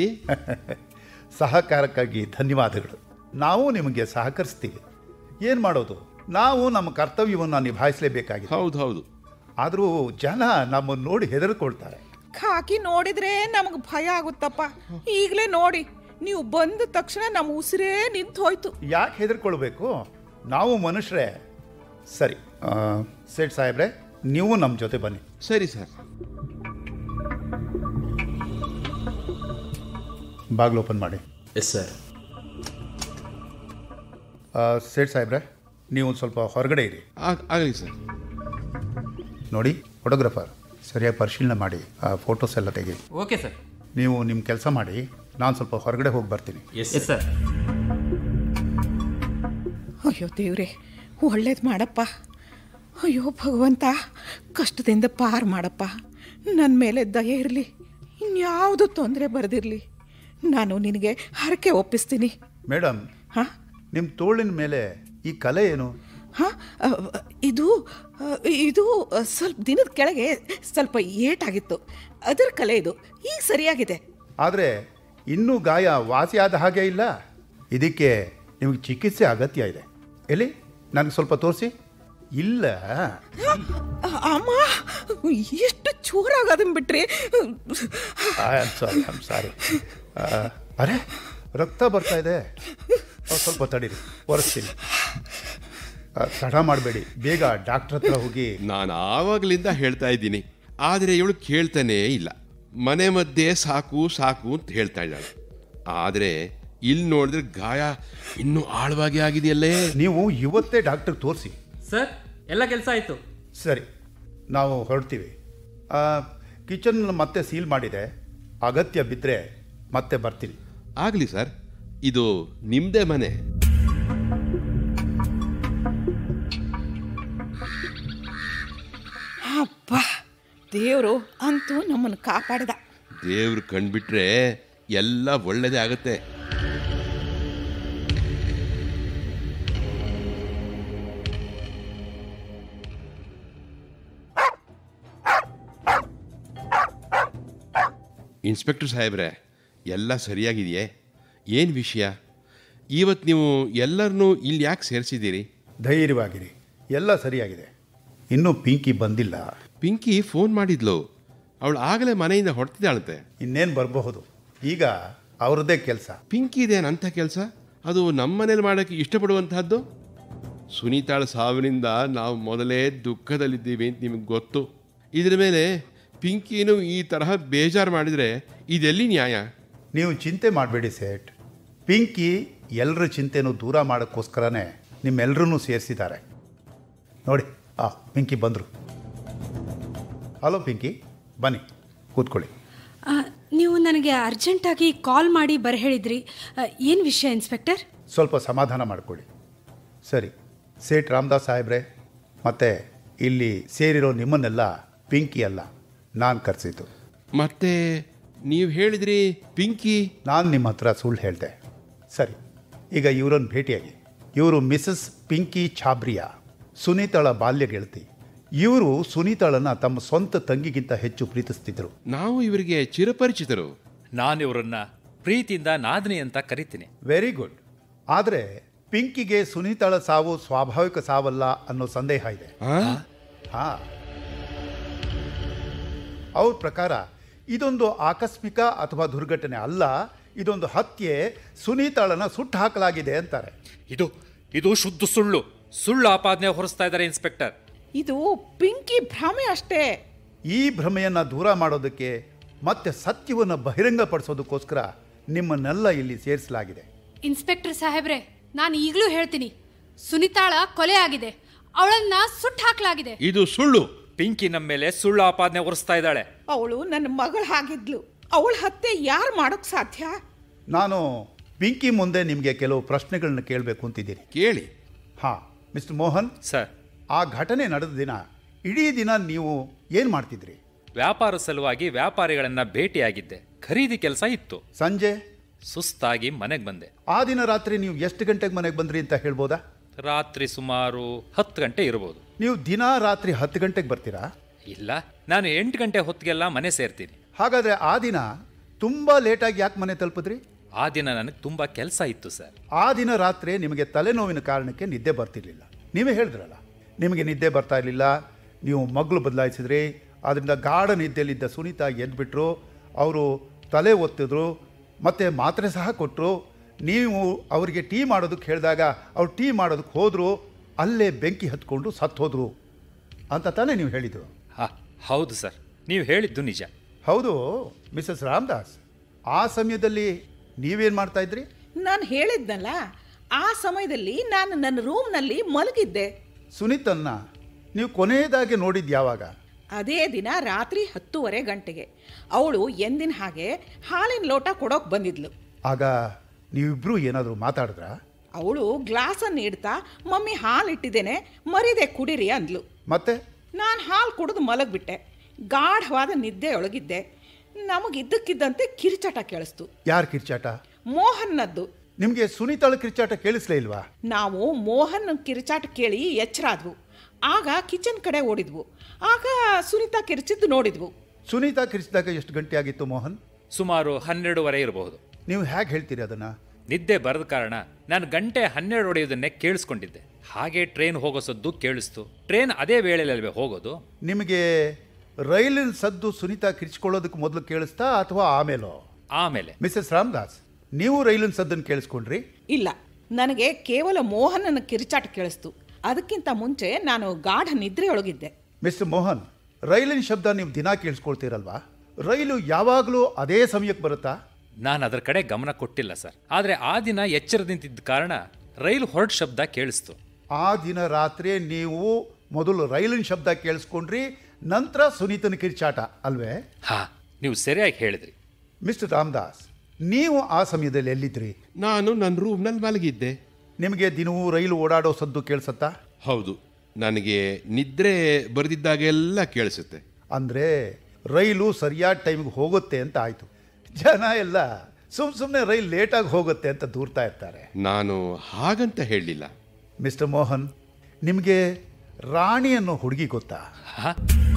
ಸಹಕಾರಕ್ಕಾಗಿ ಧನ್ಯವಾದಗಳು ನಾವು ನಿಮಗೆ ಸಹಕರಿಸ್ತೀವಿ ಏನು ಮಾಡೋದು ನಾವು ನಮ್ಮ ಕರ್ತವ್ಯವನ್ನು ನಿಭಾಯಿಸಲೇಬೇಕಾಗಿದೆ ಹೌದು ಹೌದು ಆದರೂ ಜನ ನಮ್ಮನ್ನು ನೋಡಿ ಹೆದರ್ಕೊಳ್ತಾರೆ ಖಾಕಿ ನೋಡಿದ್ರೆ ನಮಗೆ ಭಯ ಆಗುತ್ತಪ್ಪ ಈಗಲೇ ನೋಡಿ ನೀವು ಬಂದ ತಕ್ಷಣ ನಮ್ಮ ಉಸಿರೇ ನಿಂತು ಹೋಯ್ತು ಯಾಕೆ ಹೆದರ್ಕೊಳ್ಬೇಕು ನಾವು ಮನುಷ್ಯರೇ ಸರಿ ಆ, ಸೇಠ್ ಸಾಹೇಬ್ರೆ ನೀವು ನಮ್ಮ ಜೊತೆ ಬನ್ನಿ ಸರಿ ಸರ್ ಬಾಗಿಲು ಓಪನ್ ಮಾಡಿ ಎಸ್ ಸರ್ ಸೇಠ್ ಸಾಹೇಬ್ರೆ ನೀವು ಒಂದು ಸ್ವಲ್ಪ ಹೊರಗಡೆ ಇರಿ ಆಗಲಿ ಸರ್ ನೋಡಿ ಫೋಟೋಗ್ರಾಫರ್ ಸರಿಯಾಗಿ ಪರಿಶೀಲನೆ ಮಾಡಿ ಆ ಫೋಟೋಸ್ ಎಲ್ಲ ತೆಗಿ ಓಕೆ ಸರ್ ನೀವು ನಿಮ್ಮ ಕೆಲಸ ಮಾಡಿ ನಾನು ಸ್ವಲ್ಪ ಹೊರಗಡೆ ಹೋಗಿ ಬರ್ತೀನಿ ಎಸ್ ಸರ್ ಅಯ್ಯೋ ದೇವ್ರೆ ಒಳ್ಳೇದು ಮಾಡಪ್ಪ ಅಯ್ಯೋ ಭಗವಂತ ಕಷ್ಟದಿಂದ ಪಾರು ಮಾಡಪ್ಪ ನನ್ನ ಮೇಲೆ ದಯೆ ಇರಲಿ ಇನ್ಯಾವುದು ತೊಂದರೆ ಬರೆದಿರಲಿ ನಾನು ನಿನಗೆ ಹರಕೆ ಒಪ್ಪಿಸ್ತೀನಿ ಮೇಡಮ್ ಹಾಂ ನಿಮ್ಮ ತೋಳಿನ ಮೇಲೆ ಈ ಕಲೆ ಏನು ಹಾಂ ಇದು ಆ, ಇದು ಆ, ಸ್ವಲ್ಪ ದಿನದ ಕೆಳಗೆ ಸ್ವಲ್ಪ ಏಟಾಗಿತ್ತು ಅದರ ಕಲೆ ಇದು ಈಗ ಸರಿಯಾಗಿದೆ ಆದರೆ ಇನ್ನೂ ಗಾಯ ವಾಸಿಯಾದ ಹಾಗೆ ಇಲ್ಲ ಇದಕ್ಕೆ ನಿಮಗೆ ಚಿಕಿತ್ಸೆ ಅಗತ್ಯ ಇದೆ ಎಲ್ಲಿ ನನಗೆ ಸ್ವಲ್ಪ ತೋರಿಸಿ ಇಲ್ಲ ಅಮ್ಮ ಎಷ್ಟು ಚೂರಾಗದನ್ ಬಿಟ್ರಿ I am sorry I am sorry ಅರೆ ರಕ್ತ ಬರ್ತಾ ಇದೆ ಅಹ್, ಸ್ವಲ್ಪ ತಡೀರಿ ಒರೆಸ್ತೀನಿ ಅಹ್, ತಡ ಮಾಡಬೇಡಿ ಬೇಗ ಡಾಕ್ಟ್ರ್ ಹತ್ರ ಹೋಗಿ ನಾನು ಆವಾಗಲಿಂದ ಹೇಳ್ತಾ ಇದ್ದೀನಿ ಆದರೆ ಇವಳು ಕೇಳ್ತಾನೇ ಇಲ್ಲ ಮನೆ ಮಧ್ಯೆ ಸಾಕು ಸಾಕು ಅಂತ ಹೇಳ್ತಾ ಇದ್ದಾಳೆ ಆದರೆ ಇಲ್ಲಿ ನೋಡಿದ್ರೆ ಗಾಯ ಇನ್ನೂ ಆಳವಾಗಿ ಆಗಿದೆಯಲ್ಲೇ ನೀವು ಇವತ್ತೇ ಡಾಕ್ಟ್ರಿಗೆ ತೋರಿಸಿ ಸರ್ ಎಲ್ಲ ಕೆಲಸ ಆಯಿತು ಸರಿ ನಾವು ಹೊರಡ್ತೀವಿ ಕಿಚನ್ ಮತ್ತೆ ಸೀಲ್ ಮಾಡಿದೆ ಅಗತ್ಯ ಬಿದ್ದರೆ ಮತ್ತೆ ಬರ್ತೀನಿ ಆಗಲಿ ಸರ್ ಇದು ನಿಮ್ಮದೇ ಮನೆ ಅಪ್ಪ ದೇವರು ಅಂತೂ ನಮ್ಮನ್ನು ಕಾಪಾಡ್ದ ದೇವ್ರು ಕಂಡ್ಬಿಟ್ರೆ ಎಲ್ಲ ಒಳ್ಳೇದೇ ಆಗುತ್ತೆ ಇನ್ಸ್ಪೆಕ್ಟರ್ ಸಾಹೇಬ್ರೆ ಎಲ್ಲ ಸರಿಯಾಗಿದೆಯೇ ಏನು ವಿಷಯ ಇವತ್ತು ನೀವು ಎಲ್ಲರನ್ನೂ ಇಲ್ಲಿ ಯಾಕೆ ಸೇರಿಸಿದ್ದೀರಿ ಧೈರ್ಯವಾಗಿರಿ ಎಲ್ಲ ಸರಿಯಾಗಿದೆ ಇನ್ನೂ ಪಿಂಕಿ ಬಂದಿಲ್ಲ ಪಿಂಕಿ ಫೋನ್ ಮಾಡಿದ್ಲು ಅವಳು ಆಗಲೇ ಮನೆಯಿಂದ ಹೊರಟಿದ್ದಾಳಂತೆ ಇನ್ನೇನು ಬರಬಹುದು ಈಗ ಅವ್ರದ್ದೇ ಕೆಲಸ ಪಿಂಕಿ ಇದೇನಂಥ ಕೆಲಸ ಅದು ನಮ್ಮ ಮನೇಲಿ ಮಾಡೋಕ್ಕೆ ಇಷ್ಟಪಡುವಂತಹದ್ದು ಸುನೀತಾಳ ಸಾವಿನಿಂದ ನಾವು ಮೊದಲೇ ದುಃಖದಲ್ಲಿದ್ದೀವಿ ಅಂತ ನಿಮಗೆ ಗೊತ್ತು ಇದ್ರ ಮೇಲೆ ಪಿಂಕಿನೂ ಈ ತರಹ ಬೇಜಾರು ಮಾಡಿದರೆ ಇದೆಲ್ಲಿ ನ್ಯಾಯ ನೀವು ಚಿಂತೆ ಮಾಡಬೇಡಿ ಸೇಠ್ ಪಿಂಕಿ ಎಲ್ಲರ ಚಿಂತೆನೂ ದೂರ ಮಾಡೋಕ್ಕೋಸ್ಕರನೇ ನಿಮ್ಮೆಲ್ಲರನ್ನೂ ಸೇರಿಸಿದ್ದಾರೆ ನೋಡಿ ಆ ಪಿಂಕಿ ಬಂದರು ಹಲೋ ಪಿಂಕಿ ಬನ್ನಿ ಕೂತ್ಕೊಳ್ಳಿ ಆ, ನೀವು ನನಗೆ ಅರ್ಜೆಂಟಾಗಿ ಕಾಲ್ ಮಾಡಿ ಬರ ಹೇಳಿದ್ರಿ ಏನು ವಿಷಯ ಇನ್ಸ್ಪೆಕ್ಟರ್ ಸ್ವಲ್ಪ ಸಮಾಧಾನ ಮಾಡಿಕೊಳ್ಳಿ ಸರಿ ಸೇಠ್ ರಾಮದಾಸ್ ಸಾಹೇಬ್ರೆ ಮತ್ತು ಇಲ್ಲಿ ಸೇರಿರೋ ನಿಮ್ಮನ್ನೆಲ್ಲ ಪಿಂಕಿ ಅಲ್ಲ ನಾನು ಕರೆಸಿದ್ದು ಮತ್ತೆ ನೀವು ಹೇಳಿದ್ರಿ ಪಿಂಕಿ ನಾನು ನಿಮ್ಮ ಹತ್ರ ಸುಳ್ಳು ಹೇಳಿದೆ ಸರಿ ಈಗ ಇವರನ್ನು ಭೇಟಿಯಾಗಿ ಇವರು ಮಿಸಸ್ ಪಿಂಕಿ ಛಾಬ್ರಿಯಾ ಸುನೀತಾಳ ಬಾಲ್ಯ ಗೆಳತಿ ಇವರು ಸುನೀತಾಳನ್ನು ತಮ್ಮ ಸ್ವಂತ ತಂಗಿಗಿಂತ ಹೆಚ್ಚು ಪ್ರೀತಿಸ್ತಿದ್ರು ನಾವು ಇವರಿಗೆ ಚಿರಪರಿಚಿತರು ನಾನು ಇವರನ್ನ ಪ್ರೀತಿಯಿಂದ ನಾದಿನಿ ಅಂತ ಕರಿತೀನಿ ವೆರಿ ಗುಡ್ ಆದರೆ ಪಿಂಕಿಗೆ ಸುನೀತಾಳ ಸಾವು ಸ್ವಾಭಾವಿಕ ಸಾವಲ್ಲ ಅನ್ನೋ ಸಂದೇಹ ಇದೆ ಹಾ ಅವ್ರ ಪ್ರಕಾರ ಇದೊಂದು ಆಕಸ್ಮಿಕ ಅಥವಾ ದುರ್ಘಟನೆ ಅಲ್ಲ ಇದೊಂದು ಹತ್ಯೆ ಸುನೀತಾಳನ ಸುಟ್ಟು ಹಾಕಲಾಗಿದೆ ಅಂತಾರೆ ಇದು ಇದು ಶುದ್ಧ ಸುಳ್ಳು ಸುಳ್ಳು ಆಪಾದನೆ ಹೊರಿಸ್ತಾ ಇದ್ದಾರೆ ಇನ್ಸ್ಪೆಕ್ಟರ್ ಇದು ಪಿಂಕಿ ಭ್ರಮೆ ಅಷ್ಟೇ ಈ ಭ್ರಮೆಯನ್ನು ದೂರ ಮಾಡೋದಕ್ಕೆ ಮತ್ತೆ ಸತ್ಯವನ್ನು ಬಹಿರಂಗಪಡಿಸೋದಕ್ಕೋಸ್ಕರ ನಿಮ್ಮನ್ನೆಲ್ಲ ಇಲ್ಲಿ ಸೇರಿಸಲಾಗಿದೆ ಇನ್ಸ್ಪೆಕ್ಟರ್ ಸಾಹೇಬ್ರೆ ನಾನು ಈಗಲೂ ಹೇಳ್ತೀನಿ ಸುನಿತಾಳ ಕೊಲೆ ಆಗಿದೆ ಅವಳನ್ನ ಸುಟ್ಟು ಹಾಕಲಾಗಿದೆ ಇದು ಸುಳ್ಳು ಪಿಂಕಿ ನಮ್ಮ ಮೇಲೆ ಸುಳ್ಳು ಆಪಾದನೆ ಹೊರಿಸ್ತಾ ಇದ್ದಾಳೆ ಅವಳು ನನ್ನ ಮಗಳು ಹಾಗಿದ್ಲು ಅವಳ ಹತ್ಯೆ ಯಾರು ಮಾಡೋಕ್ ಸಾಧ್ಯ ನಾನು ಪಿಂಕಿ ಮುಂದೆ ನಿಮಗೆ ಕೆಲವು ಪ್ರಶ್ನೆಗಳನ್ನ ಕೇಳಬೇಕು ಅಂತಿದ್ದೀನಿ ಕೇಳಿ ಹಾಂ ಮಿಸ್ಟರ್ ಮೋಹನ್ ಸರ್ ಆ ಘಟನೆ ನಡೆದ ದಿನ ಇಡೀ ದಿನ ನೀವು ಏನು ಮಾಡ್ತಿದ್ರಿ ವ್ಯಾಪಾರ ಸಲುವಾಗಿ ವ್ಯಾಪಾರಿಗಳನ್ನ ಭೇಟಿಯಾಗಿದ್ದೆ ಖರೀದಿ ಕೆಲಸ ಇತ್ತು ಸಂಜೆ ಸುಸ್ತಾಗಿ ಮನೆಗೆ ಬಂದೆ ಆ ದಿನ ರಾತ್ರಿ ನೀವು ಎಷ್ಟು ಗಂಟೆಗೆ ಮನೆಗೆ ಬಂದ್ರಿ ಅಂತ ಹೇಳ್ಬೋದಾ ರಾತ್ರಿ ಸುಮಾರು ಹತ್ತು ಗಂಟೆ ಇರ್ಬೋದು ನೀವು ದಿನಾ ರಾತ್ರಿ ಹತ್ತು ಗಂಟೆಗೆ ಬರ್ತೀರಾ ಇಲ್ಲ ನಾನು ಎಂಟು ಗಂಟೆ ಹೊತ್ತಿಗೆಲ್ಲ ಮನೆ ಸೇರ್ತೀನಿ ಹಾಗಾದರೆ ಆ ದಿನ ತುಂಬ ಲೇಟಾಗಿ ಯಾಕೆ ಮನೆ ತಲುಪಿದ್ರಿ ಆ ದಿನ ನನಗೆ ತುಂಬ ಕೆಲಸ ಇತ್ತು ಸರ್ ಆ ದಿನ ರಾತ್ರಿ ನಿಮಗೆ ತಲೆನೋವಿನ ಕಾರಣಕ್ಕೆ ನಿದ್ದೆ ಬರ್ತಿರ್ಲಿಲ್ಲ ನೀವೇ ಹೇಳಿದ್ರಲ್ಲ ನಿಮಗೆ ನಿದ್ದೆ ಬರ್ತಾ ಇರಲಿಲ್ಲ ನೀವು ಮಗಳು ಬದಲಾಯಿಸಿದ್ರಿ ಅದರಿಂದ ಗಾಢ ನಿದ್ದೆಯಲ್ಲಿದ್ದ ಸುನೀತಾ ಎದ್ಬಿಟ್ರು ಅವರು ತಲೆ ಒತ್ತಿದ್ರು ಮತ್ತು ಮಾತ್ರೆ ಸಹ ಕೊಟ್ಟರು ನೀವು ಅವರಿಗೆ ಟೀ ಮಾಡೋದಕ್ಕೆ ಹೇಳಿದಾಗ ಅವ್ರು ಟೀ ಮಾಡೋದಕ್ಕೆ ಹೋದರು ಅಲ್ಲೇ ಬೆಂಕಿ ಹತ್ಕೊಂಡು ಸತ್ತು ಹೋದರು ಅಂತ ತಾನೇ ನೀವು ಹೇಳಿದರು ಹಾ ಹೌದು ಸರ್ ನೀವು ಹೇಳಿದ್ದು ನಿಜ ಹೌದು ಮಿಸಸ್ ರಾಮದಾಸ್ ಆ ಸಮಯದಲ್ಲಿ ನೀವೇನು ಮಾಡ್ತಾ ಇದ್ರಿ ನಾನು ಹೇಳಿದ್ನಲ್ಲ ಆ ಸಮಯದಲ್ಲಿ ನಾನು ನನ್ನ ರೂಮ್ನಲ್ಲಿ ಮಲಗಿದ್ದೆ ಸುನೀತನ್ನ ನೀವು ಕೊನೆಯದಾಗಿ ನೋಡಿದ್ದು ಯಾವಾಗ ಅದೇ ದಿನ ರಾತ್ರಿ ಹತ್ತೂವರೆ ಗಂಟೆಗೆ ಅವಳು ಎಂದಿನ ಹಾಗೆ ಹಾಲಿನ ಲೋಟ ಕೊಡೋಕೆ ಬಂದಿದ್ಲು ಆಗ ನೀವಿಬ್ಬರೂ ಏನಾದರೂ ಮಾತಾಡಿದ್ರಾ ಅವಳು ಗ್ಲಾಸನ್ನು ಇಡ್ತಾ ಮಮ್ಮಿ ಹಾಲು ಇಟ್ಟಿದ್ದೇನೆ ಮರಿದೆ ಕುಡಿರಿ ಅಂದ್ಲು ಮತ್ತೆ ನಾನು ಹಾಲು ಕುಡಿದು ಮಲಗಿಬಿಟ್ಟೆ ಗಾಢವಾದ ನಿದ್ದೆಯೊಳಗಿದ್ದೆ ನಮಗಿದ್ದಕ್ಕಿದ್ದಂತೆ ಕಿರಿಚಾಟ ಕೇಳಿಸ್ತು ಯಾರು ಕಿರ್ಚಾಟ ಮೋಹನ್ನದ್ದು ನಿಮಗೆ ಸುನೀತಾಳ ಕಿರ್ಚಾಟ ಕೇಳಿಸ್ಲೇ ಇಲ್ವಾ ನಾವು ಮೋಹನ್ ಕಿರುಚಾಟ ಕೇಳಿ ಎಚ್ಚರಾದ್ವು ಆಗ ಕಿಚನ್ ಕಡೆ ಓಡಿದ್ವು ಆಗ ಸುನೀತಾ ಕಿರ್ಚಿದ್ದು ನೋಡಿದ್ವು ಸುನೀತಾ ಕಿರ್ಚಿದಾಗ ಎಷ್ಟು ಗಂಟೆ ಆಗಿತ್ತು ಮೋಹನ್ ಸುಮಾರು ಹನ್ನೆರಡೂವರೆ ಇರಬಹುದು ನೀವು ಹೇಗೆ ಹೇಳ್ತೀರಿ ಅದನ್ನ ನಿದ್ದೆ ಬರದ ಕಾರಣ ನಾನು ಗಂಟೆ ಹನ್ನೆರಡು ಹೊಡೆಯೋದನ್ನೇ ಕೇಳಿಸ್ಕೊಂಡಿದ್ದೆ ಹಾಗೆ ಟ್ರೈನ್ ಹೋಗೋ ಸದ್ದು ಕೇಳಿಸ್ತು ಟ್ರೈನ್ ಅದೇ ವೇಳೆಯಲ್ವೇ ಹೋಗೋದು ನಿಮಗೆ ರೈಲಿನ ಸದ್ದು ಸುನೀತಾ ಕಿರ್ಚ್ಕೊಳ್ಳೋದಕ್ಕೆ ಮೊದಲು ಕೇಳಿಸ್ತಾ ಅಥವಾ ಆಮೇಲೋ ಆಮೇಲೆ ಮಿಸಸ್ ರಾಮದಾಸ್ ನೀವು ರೈಲಿನ ಸದ್ದನ್ನು ಕೇಳಿಸ್ಕೊಂಡ್ರಿ ಇಲ್ಲ ನನಗೆ ಕೇವಲ ಮೋಹನನ ಕಿರುಚಾಟ ಕೇಳಿಸ್ತು ಅದಕ್ಕಿಂತ ಮುಂಚೆ ನಾನು ಗಾಢ ನಿದ್ರೆಯೊಳಗಿದ್ದೆ ಮಿಸ್ಟರ್ ಮೋಹನ್ ರೈಲಿನ ಶಬ್ದ ನೀವು ದಿನ ಕೇಳಿಸ್ಕೊಳ್ತೀರಲ್ವಾ ರೈಲು ಯಾವಾಗಲೂ ಅದೇ ಸಮಯಕ್ಕೆ ಬರುತ್ತಾ ನಾನು ಅದರ ಕಡೆ ಗಮನ ಕೊಟ್ಟಿಲ್ಲ ಸರ್ ಆದರೆ ಆ ದಿನ ಎಚ್ಚರದಿಂತಿದ್ದ ಕಾರಣ ರೈಲು ಹೊರಟ ಶಬ್ದ ಕೇಳಿಸ್ತು ಆ ದಿನ ರಾತ್ರಿ ನೀವು ಮೊದಲು ರೈಲಿನ ಶಬ್ದ ಕೇಳಿಸ್ಕೊಂಡ್ರಿ ನಂತರ ಸುನೀತನ ಕಿರ್ಚಾಟ ಅಲ್ವೇ ಹಾ ನೀವು ಸರಿಯಾಗಿ ಹೇಳಿದ್ರಿ ಮಿಸ್ಟರ್ ರಾಮದಾಸ್ ನೀವು ಆ ಸಮಯದಲ್ಲಿ ಎಲ್ಲಿದ್ರಿ ನಾನು ನನ್ನ ರೂಮ್ನಲ್ಲಿ ಮಲಗಿದ್ದೆ ನಿಮಗೆ ದಿನವೂ ರೈಲು ಓಡಾಡೋ ಸದ್ದು ಕೇಳಿಸತ್ತಾ ಹೌದು ನನಗೆ ನಿದ್ರೆ ಬರೆದಿದ್ದಾಗೆಲ್ಲ ಕೇಳಿಸುತ್ತೆ ಅಂದರೆ ರೈಲು ಸರಿಯಾದ ಟೈಮಿಗೆ ಹೋಗುತ್ತೆ ಅಂತ ಆಯಿತು ಜನ ಎಲ್ಲ ಸುಮ್ ಸುಮ್ಮನೆ ರೈಲ್ ಲೇಟಾಗಿ ಹೋಗುತ್ತೆ ಅಂತ ದೂರ್ತಾ ಇರ್ತಾರೆ ನಾನು ಹಾಗಂತ ಹೇಳಲಿಲ್ಲ ಮಿಸ್ಟರ್ ಮೋಹನ್ ನಿಮಗೆ ರಾಣಿ ಅನ್ನೋ ಹುಡುಗಿ ಗೊತ್ತಾ ಹಾ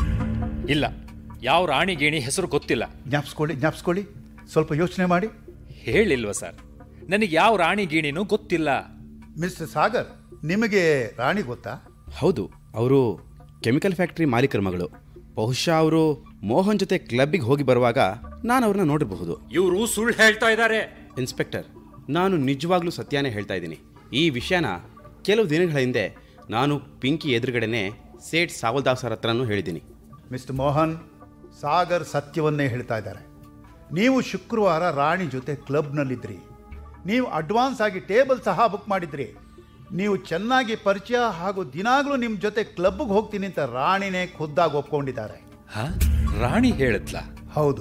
ಇಲ್ಲ ಯಾವ ರಾಣಿ ಗೇಣಿ ಹೆಸರು ಗೊತ್ತಿಲ್ಲ ಜ್ಞಾಪಿಸ್ಕೊಳ್ಳಿ ಜ್ಞಾಪಿಸ್ಕೊಳ್ಳಿ ಸ್ವಲ್ಪ ಯೋಚನೆ ಮಾಡಿ ಹೇಳಿಲ್ವ ಸರ್ ನನಗೆ ಯಾವ ರಾಣಿ ಗೀಣಿನೂ ಗೊತ್ತಿಲ್ಲ ಮಿಸ್ಟರ್ ಸಾಗರ್ ನಿಮಗೆ ರಾಣಿ ಗೊತ್ತಾ ಹೌದು ಅವರು ಕೆಮಿಕಲ್ ಫ್ಯಾಕ್ಟ್ರಿ ಮಾಲೀಕರ ಮಗಳು ಬಹುಶಃ ಅವರು ಮೋಹನ್ ಜೊತೆ ಕ್ಲಬ್ಬಿಗೆ ಹೋಗಿ ಬರುವಾಗ ನಾನು ಅವ್ರನ್ನ ನೋಡಿರಬಹುದು ಇವರು ಸುಳ್ಳು ಹೇಳ್ತಾ ಇದ್ದಾರೆ ಇನ್ಸ್ಪೆಕ್ಟರ್ ನಾನು ನಿಜವಾಗ್ಲೂ ಸತ್ಯನೇ ಹೇಳ್ತಾ ಇದ್ದೀನಿ ಈ ವಿಷಯನ ಕೆಲವು ದಿನಗಳ ಹಿಂದೆ ನಾನು ಪಿಂಕಿ ಎದುರುಗಡೆನೆ ಸೇಠ್ ಸಾವಲ್ದಾಸ್ ಸರ್ ಹತ್ರನೂ ಹೇಳಿದ್ದೀನಿ ಮಿಸ್ಟರ್ ಮೋಹನ್ ಸಾಗರ್ ಸತ್ಯವನ್ನೇ ಹೇಳ್ತಾ ಇದ್ದಾರೆ ನೀವು ಶುಕ್ರವಾರ ರಾಣಿ ಜೊತೆ ಕ್ಲಬ್ನಲ್ಲಿದ್ರಿ ನೀವು ಅಡ್ವಾನ್ಸ್ ಆಗಿ ಟೇಬಲ್ ಸಹ ಬುಕ್ ಮಾಡಿದ್ರಿ ನೀವು ಚೆನ್ನಾಗಿ ಪರಿಚಯ ಹಾಗೂ ದಿನಾಗಲೂ ನಿಮ್ಮ ಜೊತೆ ಕ್ಲಬ್ಗೆ ಹೋಗ್ತೀನಿ ಅಂತ ರಾಣಿನೇ ಖುದ್ದಾಗಿ ಒಪ್ಕೊಂಡಿದ್ದಾರೆ ಹಾ ರಾಣಿ ಹೇಳಿದ್ಲಾ ಹೌದು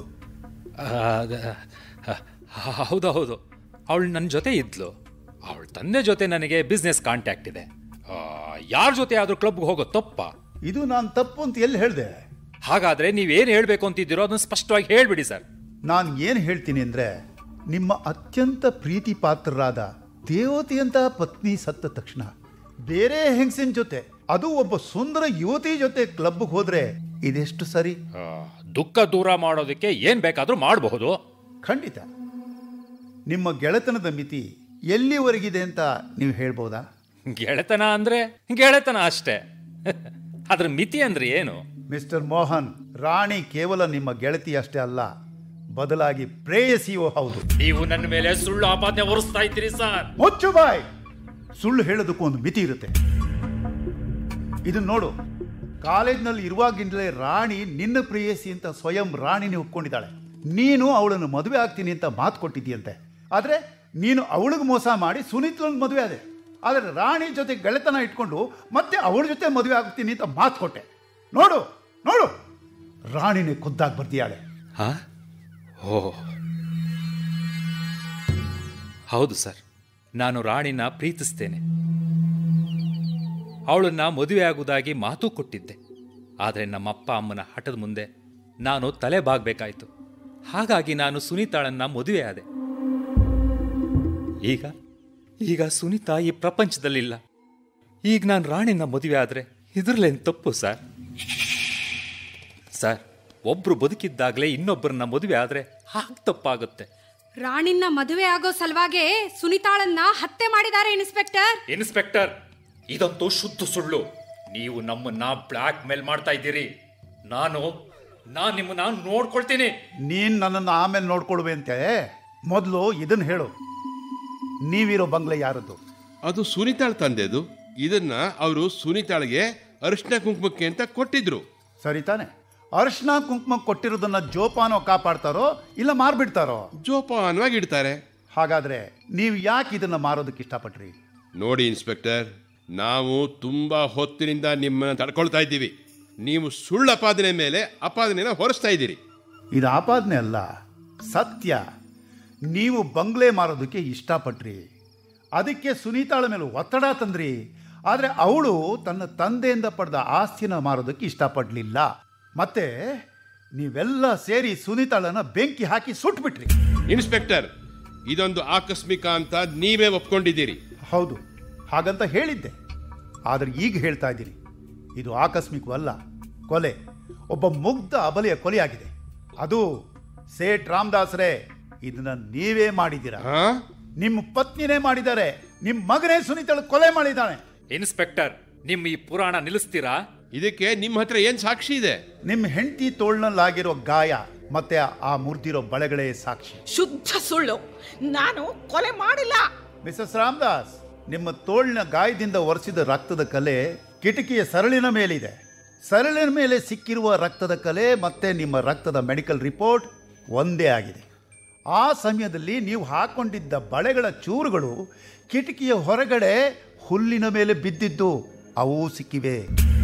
ಹೌದು ಹೌದು ಅವಳು ನನ್ನ ಜೊತೆ ಇದ್ಲು ಅವಳ ತಂದೆ ಜೊತೆ ನನಗೆ ಬಿಸ್ನೆಸ್ ಕಾಂಟ್ಯಾಕ್ಟ್ ಇದೆ ಯಾರ ಜೊತೆ ಆದ್ರೂ ಕ್ಲಬ್ಗೆ ಹೋಗೋ ತಪ್ಪ ಇದು ನಾನು ತಪ್ಪು ಅಂತ ಎಲ್ಲಿ ಹೇಳಿದೆ ಹಾಗಾದ್ರೆ ನೀವೇನು ಹೇಳಬೇಕು ಅಂತಿದ್ದೀರೋ ಅದನ್ನ ಸ್ಪಷ್ಟವಾಗಿ ಹೇಳ್ಬಿಡಿ ಸರ್ ನಾನು ಏನು ಹೇಳ್ತೀನಿ ಅಂದರೆ ನಿಮ್ಮ ಅತ್ಯಂತ ಪ್ರೀತಿ ಪಾತ್ರರಾದ ದೇವತೆಯಂತಹ ಪತ್ನಿ ಸತ್ತ ತಕ್ಷಣ ಬೇರೆ ಹೆಂಗಸಿನ ಜೊತೆ ಅದು ಒಬ್ಬ ಸುಂದರ ಯುವತಿ ಜೊತೆ ಕ್ಲಬ್ಗೆ ಹೋದ್ರೆ ಇದೆಷ್ಟು ಸರಿ ದುಃಖ ದೂರ ಮಾಡೋದಕ್ಕೆ ಏನ್ ಬೇಕಾದ್ರೂ ಮಾಡಬಹುದು ಖಂಡಿತ ನಿಮ್ಮ ಗೆಳೆತನದ ಮಿತಿ ಎಲ್ಲಿವರೆಗಿದೆ ಅಂತ ನೀವು ಹೇಳ್ಬೋದಾ ಗೆಳೆತನ ಅಂದ್ರೆ ಗೆಳೆತನ ಅಷ್ಟೇ ಅದ್ರ ಮಿತಿ ಅಂದ್ರೆ ಏನು ಮಿಸ್ಟರ್ ಮೋಹನ್ ರಾಣಿ ಕೇವಲ ನಿಮ್ಮ ಗೆಳತಿ ಅಷ್ಟೇ ಅಲ್ಲ ಬದಲಾಗಿ ಪ್ರೇಯಸಿಯೂ ಹೌದು ನೀವು ನನ್ನ ಮೇಲೆ ಸುಳ್ಳು ಆಪಾದನೆ ಹೊರಿಸ್ತಾ ಇದ್ದೀರಿ ಸರ್ ಮುಚ್ಚು ಬಾಯ್ ಸುಳ್ಳು ಹೇಳೋದಕ್ಕೂ ಒಂದು ಮಿತಿ ಇರುತ್ತೆ ಇದನ್ನ ನೋಡು ಕಾಲೇಜ್ನಲ್ಲಿ ಇರುವಾಗಿಂದಲೇ ರಾಣಿ ನಿನ್ನ ಪ್ರೇಯಸಿ ಅಂತ ಸ್ವಯಂ ರಾಣಿನೇ ಒಪ್ಕೊಂಡಿದ್ದಾಳೆ ನೀನು ಅವಳನ್ನು ಮದುವೆ ಆಗ್ತೀನಿ ಅಂತ ಮಾತು ಕೊಟ್ಟಿದ್ದೀಯಂತೆ ಆದರೆ ನೀನು ಅವಳಿಗೆ ಮೋಸ ಮಾಡಿ ಸುನೀತ್ಲನ್ ಮದುವೆ ಆದೆ ಆದರೆ ರಾಣಿ ಜೊತೆ ಗೆಳೆತನ ಇಟ್ಕೊಂಡು ಮತ್ತೆ ಅವಳ ಜೊತೆ ಮದುವೆ ಆಗ್ತೀನಿ ಅಂತ ಮಾತು ಕೊಟ್ಟೆ ನೋಡು ನೋಡು ರಾಣಿನೇ ಖುದ್ದಾಗಿ ಬರ್ದಿಯಾಳೆ ಹಾ ಓ ಹೌದು ಸರ್ ನಾನು ರಾಣಿನ ಪ್ರೀತಿಸ್ತೇನೆ ಅವಳನ್ನ ಮದುವೆ ಆಗುವುದಾಗಿ ಮಾತು ಕೊಟ್ಟಿದ್ದೆ ಆದರೆ ನಮ್ಮಪ್ಪ ಅಮ್ಮನ ಹಠದ ಮುಂದೆ ನಾನು ತಲೆ ಬಾಗಬೇಕಾಯ್ತು ಹಾಗಾಗಿ ನಾನು ಸುನೀತಾಳನ್ನ ಮದುವೆ ಆದೆ ಈಗ ಈಗ ಸುನೀತಾ ಈ ಪ್ರಪಂಚದಲ್ಲಿಲ್ಲ ಈಗ ನಾನು ರಾಣಿನ ಮದುವೆ ಆದರೆ ಇದ್ರಲ್ಲೇನು ತಪ್ಪು ಸರ್ ಸರ್ ಒಬ್ರು ಬದುಕಿದ್ದಾಗಲೇ ಇನ್ನೊಬ್ಬರನ್ನ ಮದುವೆ ಆದರೆ ಹಾಗೆ ತಪ್ಪಾಗುತ್ತೆ ರಾಣಿನ ಮದುವೆ ಆಗೋ ಸಲುವಾಗಿ ಸುನಿತಾಳನ್ನ ಹತ್ಯೆ ಮಾಡಿದ್ದಾರೆ ಇನ್ಸ್ಪೆಕ್ಟರ್ ಇನ್ಸ್ಪೆಕ್ಟರ್ ಇದಂತೂ ಶುದ್ಧ ಸುಳ್ಳು ನೀವು ನಮ್ಮನ್ನ ಬ್ಲ್ಯಾಕ್ ಮೇಲ್ ಮಾಡ್ತಾ ಇದ್ದೀರಿ ನಾನು ನಾನು ನಿಮ್ಮನ್ನ ನೋಡ್ಕೊಳ್ತೀನಿ ನೀನು ನನ್ನನ್ನು ಆಮೇಲೆ ನೋಡ್ಕೊಳ್ವೆ ಅಂತೆ ಮೊದಲು ಇದನ್ನು ಹೇಳು ನೀವಿರೋ ಬಂಗ್ಲೆ ಯಾರದ್ದು ಅದು ಸುನಿತಾಳ್ ತಂದೆದು ಇದನ್ನ ಅವರು ಸುನಿತಾಳ್ಗೆ ಅರಿಶಿನ ಕುಂಕುಮಕ್ಕೆ ಅಂತ ಕೊಟ್ಟಿದ್ರು ಸರಿ ತಾನೆ ಅರ್ಶನ ಕುಂಕುಮ ಕೊಟ್ಟಿರೋದನ್ನ ಜೋಪಾನ ಕಾಪಾಡ್ತಾರೋ ಇಲ್ಲ ಮಾರ್ಬಿಡ್ತಾರೋ ಜೋಪಾನವಾಗಿ ಇಡ್ತಾರೆ ಹಾಗಾದ್ರೆ ನೀವು ಯಾಕೆ ಇದನ್ನ ಮಾರೋದಕ್ಕೆ ಇಷ್ಟಪಟ್ರಿ ನೋಡಿ ಇನ್ಸ್ಪೆಕ್ಟರ್ ನಾವು ತುಂಬಾ ಹೊತ್ತಿನಿಂದ ನಿಮ್ಮನ್ನ ತಡ್ಕೊಳ್ತಾ ಇದ್ದೀವಿ ನೀವು ಸುಳ್ಳು ಅಪಾದನೆ ಮೇಲೆ ಅಪಾದನೆನ ಹೊರಿಸ್ತಾ ಇದ್ದೀರಿ ಇದು ಆಪಾದನೆ ಅಲ್ಲ ಸತ್ಯ ನೀವು ಬಂಗ್ಲೆ ಮಾರೋದಕ್ಕೆ ಇಷ್ಟಪಟ್ರಿ ಅದಕ್ಕೆ ಸುನೀತಾಳ ಮೇಲೆ ಒತ್ತಡ ತಂದ್ರಿ ಆದರೆ ಅವಳು ತನ್ನ ತಂದೆಯಿಂದ ಪಡೆದ ಆಸ್ತಿನ ಮಾರೋದಕ್ಕೆ ಇಷ್ಟಪಡಲಿಲ್ಲ ಮತ್ತೆ ನೀವೆಲ್ಲ ಸೇರಿ ಸುನೀತಾಳನ್ನ ಬೆಂಕಿ ಹಾಕಿ ಸುಟ್ಬಿಟ್ರಿ ಇನ್ಸ್ಪೆಕ್ಟರ್ ಇದೊಂದು ಆಕಸ್ಮಿಕ ಅಂತ ನೀವೇ ಒಪ್ಕೊಂಡಿದ್ದೀರಿ ಹೌದು ಹಾಗಂತ ಹೇಳಿದ್ದೆ ಆದರೆ ಈಗ ಹೇಳ್ತಾ ಇದ್ದೀನಿ ಇದು ಆಕಸ್ಮಿಕವಲ್ಲ ಕೊಲೆ ಒಬ್ಬ ಮುಗ್ಧ ಅಬಲೆಯ ಕೊಲೆಯಾಗಿದೆ ಅದು ಸೇಠ್ ರಾಮದಾಸರೇ ಇದನ್ನ ನೀವೇ ಮಾಡಿದ್ದೀರಾ ನಿಮ್ಮ ಪತ್ನಿನೇ ಮಾಡಿದ್ದಾರೆ ನಿಮ್ಮ ಮಗನೇ ಸುನೀತಳು ಕೊಲೆ ಮಾಡಿದ್ದಾನೆ ಇನ್ಸ್ಪೆಕ್ಟರ್ ನಿಮ್ಮ ಈ ಪುರಾಣ ನಿಲ್ಲಿಸ್ತೀರಾ ಇದಕ್ಕೆ ನಿಮ್ಮ ಹತ್ರ ಏನ್ ಸಾಕ್ಷಿ ಇದೆ ನಿಮ್ಮ ಹೆಂಡತಿ ತೋಳ್ನಲ್ಲಾಗಿರೋ ಗಾಯ ಮತ್ತೆ ಆ ಮುರಿದಿರೋ ಬಳೆಗಳೇ ಸಾಕ್ಷಿ ಶುದ್ಧ ಸುಳ್ಳು ನಾನು ಕೊಲೆ ಮಾಡಿಲ್ಲ ಮಿಸಸ್ ರಾಮದಾಸ್ ನಿಮ್ಮ ತೋಳಿನ ಗಾಯದಿಂದ ಒರೆಸಿದ ರಕ್ತದ ಕಲೆ ಕಿಟಕಿಯ ಸರಳಿನ ಮೇಲಿದೆ ಸರಳಿನ ಮೇಲೆ ಸಿಕ್ಕಿರುವ ರಕ್ತದ ಕಲೆ ಮತ್ತೆ ನಿಮ್ಮ ರಕ್ತದ ಮೆಡಿಕಲ್ ರಿಪೋರ್ಟ್ ಒಂದೇ ಆಗಿದೆ ಆ ಸಮಯದಲ್ಲಿ ನೀವು ಹಾಕೊಂಡಿದ್ದ ಬಳೆಗಳ ಚೂರುಗಳು ಕಿಟಕಿಯ ಹೊರಗಡೆ ಹುಲ್ಲಿನ ಮೇಲೆ ಬಿದ್ದಿದ್ದು ಅವು ಸಿಕ್ಕಿವೆ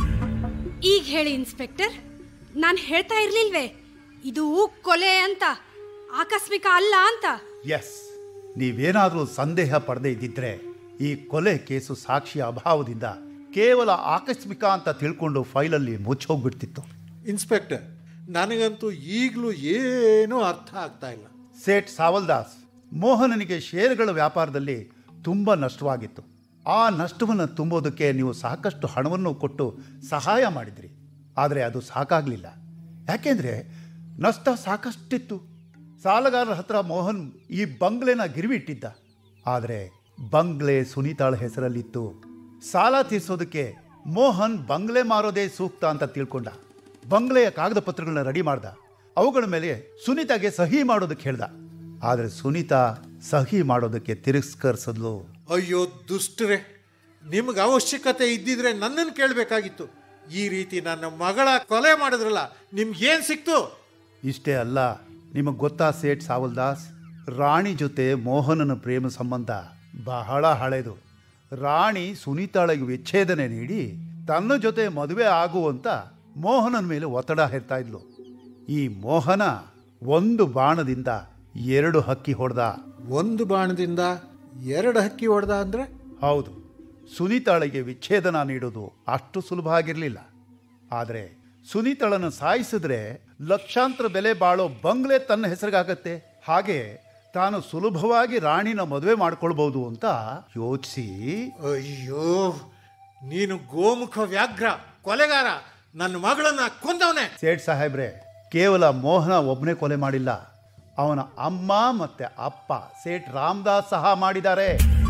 ಈಗ ಹೇಳಿ ಇನ್ಸ್ಪೆಕ್ಟರ್ ನಾನು ಹೇಳ್ತಾ ಇರ್ಲಿಲ್ವೇ ಇದು ಕೊಲೆ ಅಂತ ಆಕಸ್ಮಿಕ ಅಲ್ಲ ಅಂತ ಎಸ್ ನೀವೇನಾದರೂ ಸಂದೇಹ ಪಡೆದೇ ಇದ್ದಿದ್ರೆ ಈ ಕೊಲೆ ಕೇಸು ಸಾಕ್ಷಿಯ ಅಭಾವದಿಂದ ಕೇವಲ ಆಕಸ್ಮಿಕ ಅಂತ ತಿಳ್ಕೊಂಡು ಫೈಲಲ್ಲಿ ಮುಚ್ಚೋಗ್ಬಿಡ್ತಿತ್ತು ಇನ್ಸ್ಪೆಕ್ಟರ್ ನನಗಂತೂ ಈಗಲೂ ಏನೂ ಅರ್ಥ ಆಗ್ತಾ ಇಲ್ಲ ಸೇಠ್ ಸಾವಲ್ದಾಸ್ ಮೋಹನನಿಗೆ ಷೇರುಗಳ ವ್ಯಾಪಾರದಲ್ಲಿ ತುಂಬ ನಷ್ಟವಾಗಿತ್ತು ಆ ನಷ್ಟವನ್ನು ತುಂಬೋದಕ್ಕೆ ನೀವು ಸಾಕಷ್ಟು ಹಣವನ್ನು ಕೊಟ್ಟು ಸಹಾಯ ಮಾಡಿದ್ರಿ ಆದರೆ ಅದು ಸಾಕಾಗಲಿಲ್ಲ ಯಾಕೆಂದರೆ ನಷ್ಟ ಸಾಕಷ್ಟಿತ್ತು ಸಾಲಗಾರರ ಹತ್ರ ಮೋಹನ್ ಈ ಬಂಗ್ಲೆನ ಗಿರ್ವಿ ಇಟ್ಟಿದ್ದ ಆದರೆ ಬಂಗ್ಲೆ ಸುನೀತಾಳ ಹೆಸರಲ್ಲಿತ್ತು ಸಾಲ ತೀರಿಸೋದಕ್ಕೆ ಮೋಹನ್ ಬಂಗ್ಲೆ ಮಾರೋದೇ ಸೂಕ್ತ ಅಂತ ತಿಳ್ಕೊಂಡ ಬಂಗ್ಲೆಯ ಕಾಗದ ಪತ್ರಗಳನ್ನ ರೆಡಿ ಮಾಡ್ದ ಅವುಗಳ ಮೇಲೆ ಸುನೀತಾಗೆ ಸಹಿ ಮಾಡೋದಕ್ಕೆ ಹೇಳ್ದ ಆದರೆ ಸುನೀತಾ ಸಹಿ ಮಾಡೋದಕ್ಕೆ ತಿರಸ್ಕರಿಸಿದ್ಲು ಅಯ್ಯೋ ದುಷ್ಟರೇ ನಿಮ್ಗೆ ಅವಶ್ಯಕತೆ ಇದ್ದಿದ್ರೆ ನನ್ನನ್ನು ಕೇಳಬೇಕಾಗಿತ್ತು ಈ ರೀತಿ ನನ್ನ ಮಗಳ ಕೊಲೆ ಮಾಡಿದ್ರಲ್ಲ ನಿಮ್ಗೇನು ಸಿಕ್ತು ಇಷ್ಟೇ ಅಲ್ಲ ನಿಮಗೆ ಗೊತ್ತಾ ಸೇಠ್ ಸಾವಲ್ದಾಸ್ ರಾಣಿ ಜೊತೆ ಮೋಹನನ ಪ್ರೇಮ ಸಂಬಂಧ ಬಹಳ ಹಳೆದು ರಾಣಿ ಸುನೀತಾಳಿಗೆ ವಿಚ್ಛೇದನೆ ನೀಡಿ ತನ್ನ ಜೊತೆ ಮದುವೆ ಆಗುವಂತ ಮೋಹನನ ಮೇಲೆ ಒತ್ತಡ ಹೇರ್ತಾ ಇದ್ಲು ಈ ಮೋಹನ ಒಂದು ಬಾಣದಿಂದ ಎರಡು ಹಕ್ಕಿ ಹೊಡೆದ ಒಂದು ಬಾಣದಿಂದ ಎರಡು ಹಕ್ಕಿ ಹೊಡೆದ ಅಂದ್ರೆ ಹೌದು ಸುನೀತಾಳಿಗೆ ವಿಚ್ಛೇದನ ನೀಡೋದು ಅಷ್ಟು ಸುಲಭ ಆಗಿರಲಿಲ್ಲ ಆದರೆ ಸುನೀತಾಳನ್ನು ಸಾಯಿಸಿದ್ರೆ ಲಕ್ಷಾಂತರ ಬೆಲೆ ಬಾಳೋ ಬಂಗ್ಲೆ ತನ್ನ ಹೆಸರಿಗಾಗತ್ತೆ ಹಾಗೆ ತಾನು ಸುಲಭವಾಗಿ ರಾಣಿನ ಮದುವೆ ಮಾಡ್ಕೊಳ್ಬಹುದು ಅಂತ ಯೋಚಿಸಿ ಅಯ್ಯೋ ನೀನು ಗೋಮುಖ ವ್ಯಾಘ್ರ ಕೊಲೆಗಾರ ನನ್ನ ಮಗಳನ್ನ ಕೊಂದವನೇ ಸೇಠ್ ಸಾಹೇಬ್ರೆ ಕೇವಲ ಮೋಹನ ಒಬ್ಬನೇ ಕೊಲೆ ಮಾಡಿಲ್ಲ ಅವನ ಅಮ್ಮ ಮತ್ತೆ ಅಪ್ಪ ಸೇಠ್ ರಾಮದಾಸ್ ಸಹ ಮಾಡಿದ್ದಾರೆ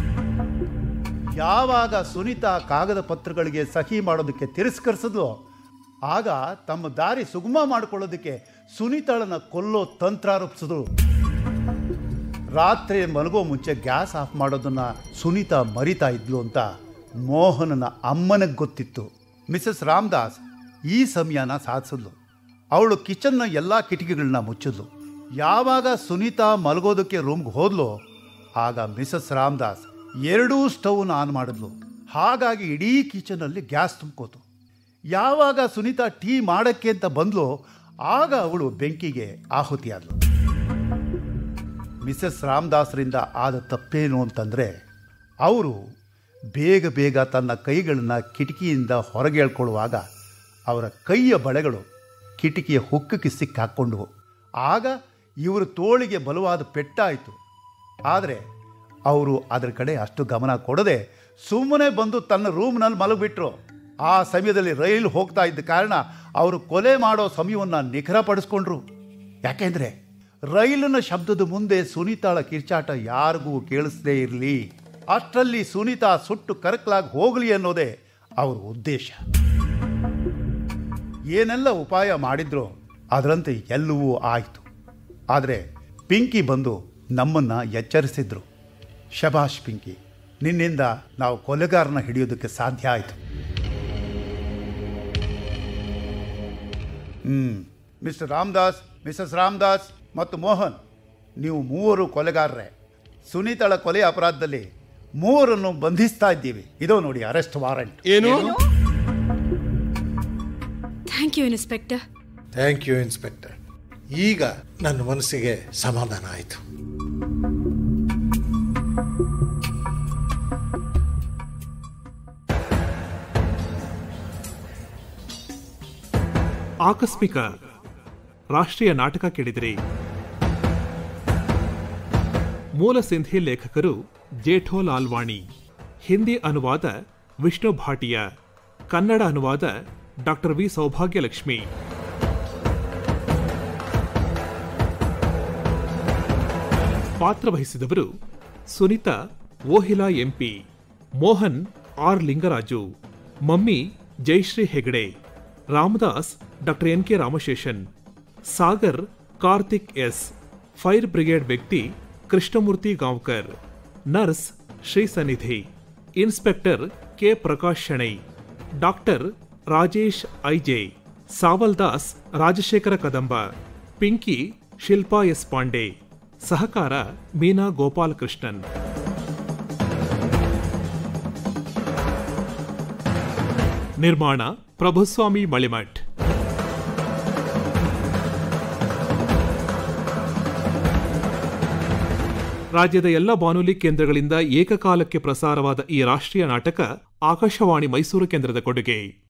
ಯಾವಾಗ ಸುನೀತಾ ಕಾಗದ ಪತ್ರಗಳಿಗೆ ಸಹಿ ಮಾಡೋದಕ್ಕೆ ತಿರಸ್ಕರಿಸಿದ್ಲು ಆಗ ತಮ್ಮ ದಾರಿ ಸುಗಮ ಮಾಡಿಕೊಳ್ಳೋದಕ್ಕೆ ಸುನೀತಾಳನ್ನ ಕೊಲ್ಲೋ ತಂತ್ರ ರೂಪಿಸಿದ್ರು ರಾತ್ರಿ ಮಲಗೋ ಮುಂಚೆ ಗ್ಯಾಸ್ ಆಫ್ ಮಾಡೋದನ್ನ ಸುನೀತಾ ಮರಿತಾ ಇದ್ಲು ಅಂತ ಮೋಹನನ ಅಮ್ಮನಿಗೆ ಗೊತ್ತಿತ್ತು ಮಿಸಸ್ ರಾಮದಾಸ್ ಈ ಸಮಯನ ಸಾಧಿಸಿದ್ಲು ಅವಳು ಕಿಚನ್ನ ಎಲ್ಲ ಕಿಟಕಿಗಳನ್ನ ಮುಚ್ಚಿದ್ಲು ಯಾವಾಗ ಸುನೀತಾ ಮಲಗೋದಕ್ಕೆ ರೂಮ್ಗೆ ಹೋದ್ಲು ಆಗ ಮಿಸಸ್ ರಾಮದಾಸ್ ಎರಡೂ ಸ್ಟವ್ನ ಆನ್ ಮಾಡಿದ್ಲು ಹಾಗಾಗಿ ಇಡೀ ಕಿಚನಲ್ಲಿ ಗ್ಯಾಸ್ ತುಂಬ್ಕೋತು ಯಾವಾಗ ಸುನೀತಾ ಟೀ ಮಾಡಕ್ಕೆ ಅಂತ ಬಂದ್ಲು ಆಗ ಅವಳು ಬೆಂಕಿಗೆ ಆಹುತಿಯಾದ್ಲು ಮಿಸಸ್ ರಾಮದಾಸರಿಂದ ಆದ ತಪ್ಪೇನು ಅಂತಂದರೆ ಅವರು ಬೇಗ ಬೇಗ ತನ್ನ ಕೈಗಳನ್ನು ಕಿಟಕಿಯಿಂದ ಹೊರಗೆ ಎಳ್ಕೊಳ್ಳುವಾಗ ಅವರ ಕೈಯ ಬಳೆಗಳು ಕಿಟಕಿಯ ಹುಕ್ಕಕ್ಕೆ ಸಿಕ್ಕಾಕ್ಕೊಂಡವು ಆಗ ಇವರು ತೋಳಿಗೆ ಬಲವಾದ ಪೆಟ್ಟಾಯಿತು ಆದರೆ ಅವರು ಅದರ ಕಡೆ ಅಷ್ಟು ಗಮನ ಕೊಡದೆ ಸುಮ್ಮನೆ ಬಂದು ತನ್ನ ರೂಮ್ನಲ್ಲಿ ಮಲಗಿಬಿಟ್ರು ಆ ಸಮಯದಲ್ಲಿ ರೈಲು ಹೋಗ್ತಾ ಇದ್ದ ಕಾರಣ ಅವರು ಕೊಲೆ ಮಾಡೋ ಸಮಯವನ್ನು ನಿಖರಪಡಿಸ್ಕೊಂಡ್ರು ಯಾಕೆಂದರೆ ರೈಲಿನ ಶಬ್ದದ ಮುಂದೆ ಸುನೀತಾಳ ಕಿರ್ಚಾಟ ಯಾರಿಗೂ ಕೇಳಿಸದೇ ಇರಲಿ ಅಷ್ಟರಲ್ಲಿ ಸುನೀತಾ ಸುಟ್ಟು ಕರಕಲಾಗಿ ಹೋಗಲಿ ಅನ್ನೋದೇ ಅವ್ರ ಉದ್ದೇಶ ಏನೆಲ್ಲ ಉಪಾಯ ಮಾಡಿದ್ರೋ ಅದರಂತೆ ಎಲ್ಲವೂ ಆಯಿತು ಆದರೆ ಪಿಂಕಿ ಬಂದು ನಮ್ಮನ್ನು ಎಚ್ಚರಿಸಿದ್ರು ಶಬಾಷ್ ಪಿಂಕಿ ನಿನ್ನಿಂದ ನಾವು ಕೊಲೆಗಾರನ ಹಿಡಿಯೋದಕ್ಕೆ ಸಾಧ್ಯ ಆಯಿತು ಹ್ಞೂ ಮಿಸ್ಟರ್ ರಾಮದಾಸ್ ಮಿಸಸ್ ರಾಮದಾಸ್ ಮತ್ತು ಮೋಹನ್ ನೀವು ಮೂವರು ಕೊಲೆಗಾರರೇ ಸುನೀತಳ ಕೊಲೆ ಅಪರಾಧದಲ್ಲಿ ಮೂವರನ್ನು ಬಂಧಿಸ್ತಾ ಇದ್ದೀವಿ ಇದೋ ನೋಡಿ ಅರೆಸ್ಟ್ ವಾರೆಂಟ್ ಏನು thank you inspector thank you inspector ಈಗ ನನ್ನ ಮನಸ್ಸಿಗೆ ಸಮಾಧಾನ ಆಯಿತು ಆಕಸ್ಮಿಕ ರಾಷ್ಟ್ರೀಯ ನಾಟಕ ಕೇಳಿದಿರಿ ಮೂಲ ಸಿಂಧಿ ಲೇಖಕರು ಜೇಠೋ ಲಾಲ್ವಾಣಿ ಹಿಂದಿ ಅನುವಾದ ವಿಷ್ಣು ಭಾಟಿಯ ಕನ್ನಡ ಅನುವಾದ ಡಾಕ್ಟರ್ ವಿ ಸೌಭಾಗ್ಯಲಕ್ಷ್ಮಿ ಪಾತ್ರವಹಿಸಿದವರು ಸುನಿತಾ ಓಹಿಲಾ MP Mohan R Lingaraju mummy Jayashree Hegde Ramdas doctor N K Ramasheshan Sagar Karthik S fire brigade ವ್ಯಕ್ತಿ Krishnamurthy Gaonkar nurse Shri Sannidhi inspector K Prakash Shenoy doctor Rajesh ಐಜೆ ಸಾವಲ್ದಾಸ್ ರಾಜಶೇಖರ ಕದಂಬ ಪಿಂಕಿ ಶಿಲ್ಪಾ ಎಸ್ ಪಾಂಡೆ ಸಹಕಾರ ಮೀನಾ ಗೋಪಾಲ್ ಕೃಷ್ಣನ್ ನಿರ್ಮಾಣ ಪ್ರಭುಸ್ವಾಮಿ ಮಳಿಮಠ್ ರಾಜ್ಯದ ಎಲ್ಲ ಬಾನುಲಿ ಕೇಂದ್ರಗಳಿಂದ ಏಕಕಾಲಕ್ಕೆ ಪ್ರಸಾರವಾದ ಈ ರಾಷ್ಟ್ರೀಯ ನಾಟಕ ಆಕಾಶವಾಣಿ ಮೈಸೂರು ಕೇಂದ್ರದ ಕೊಡುಗೆ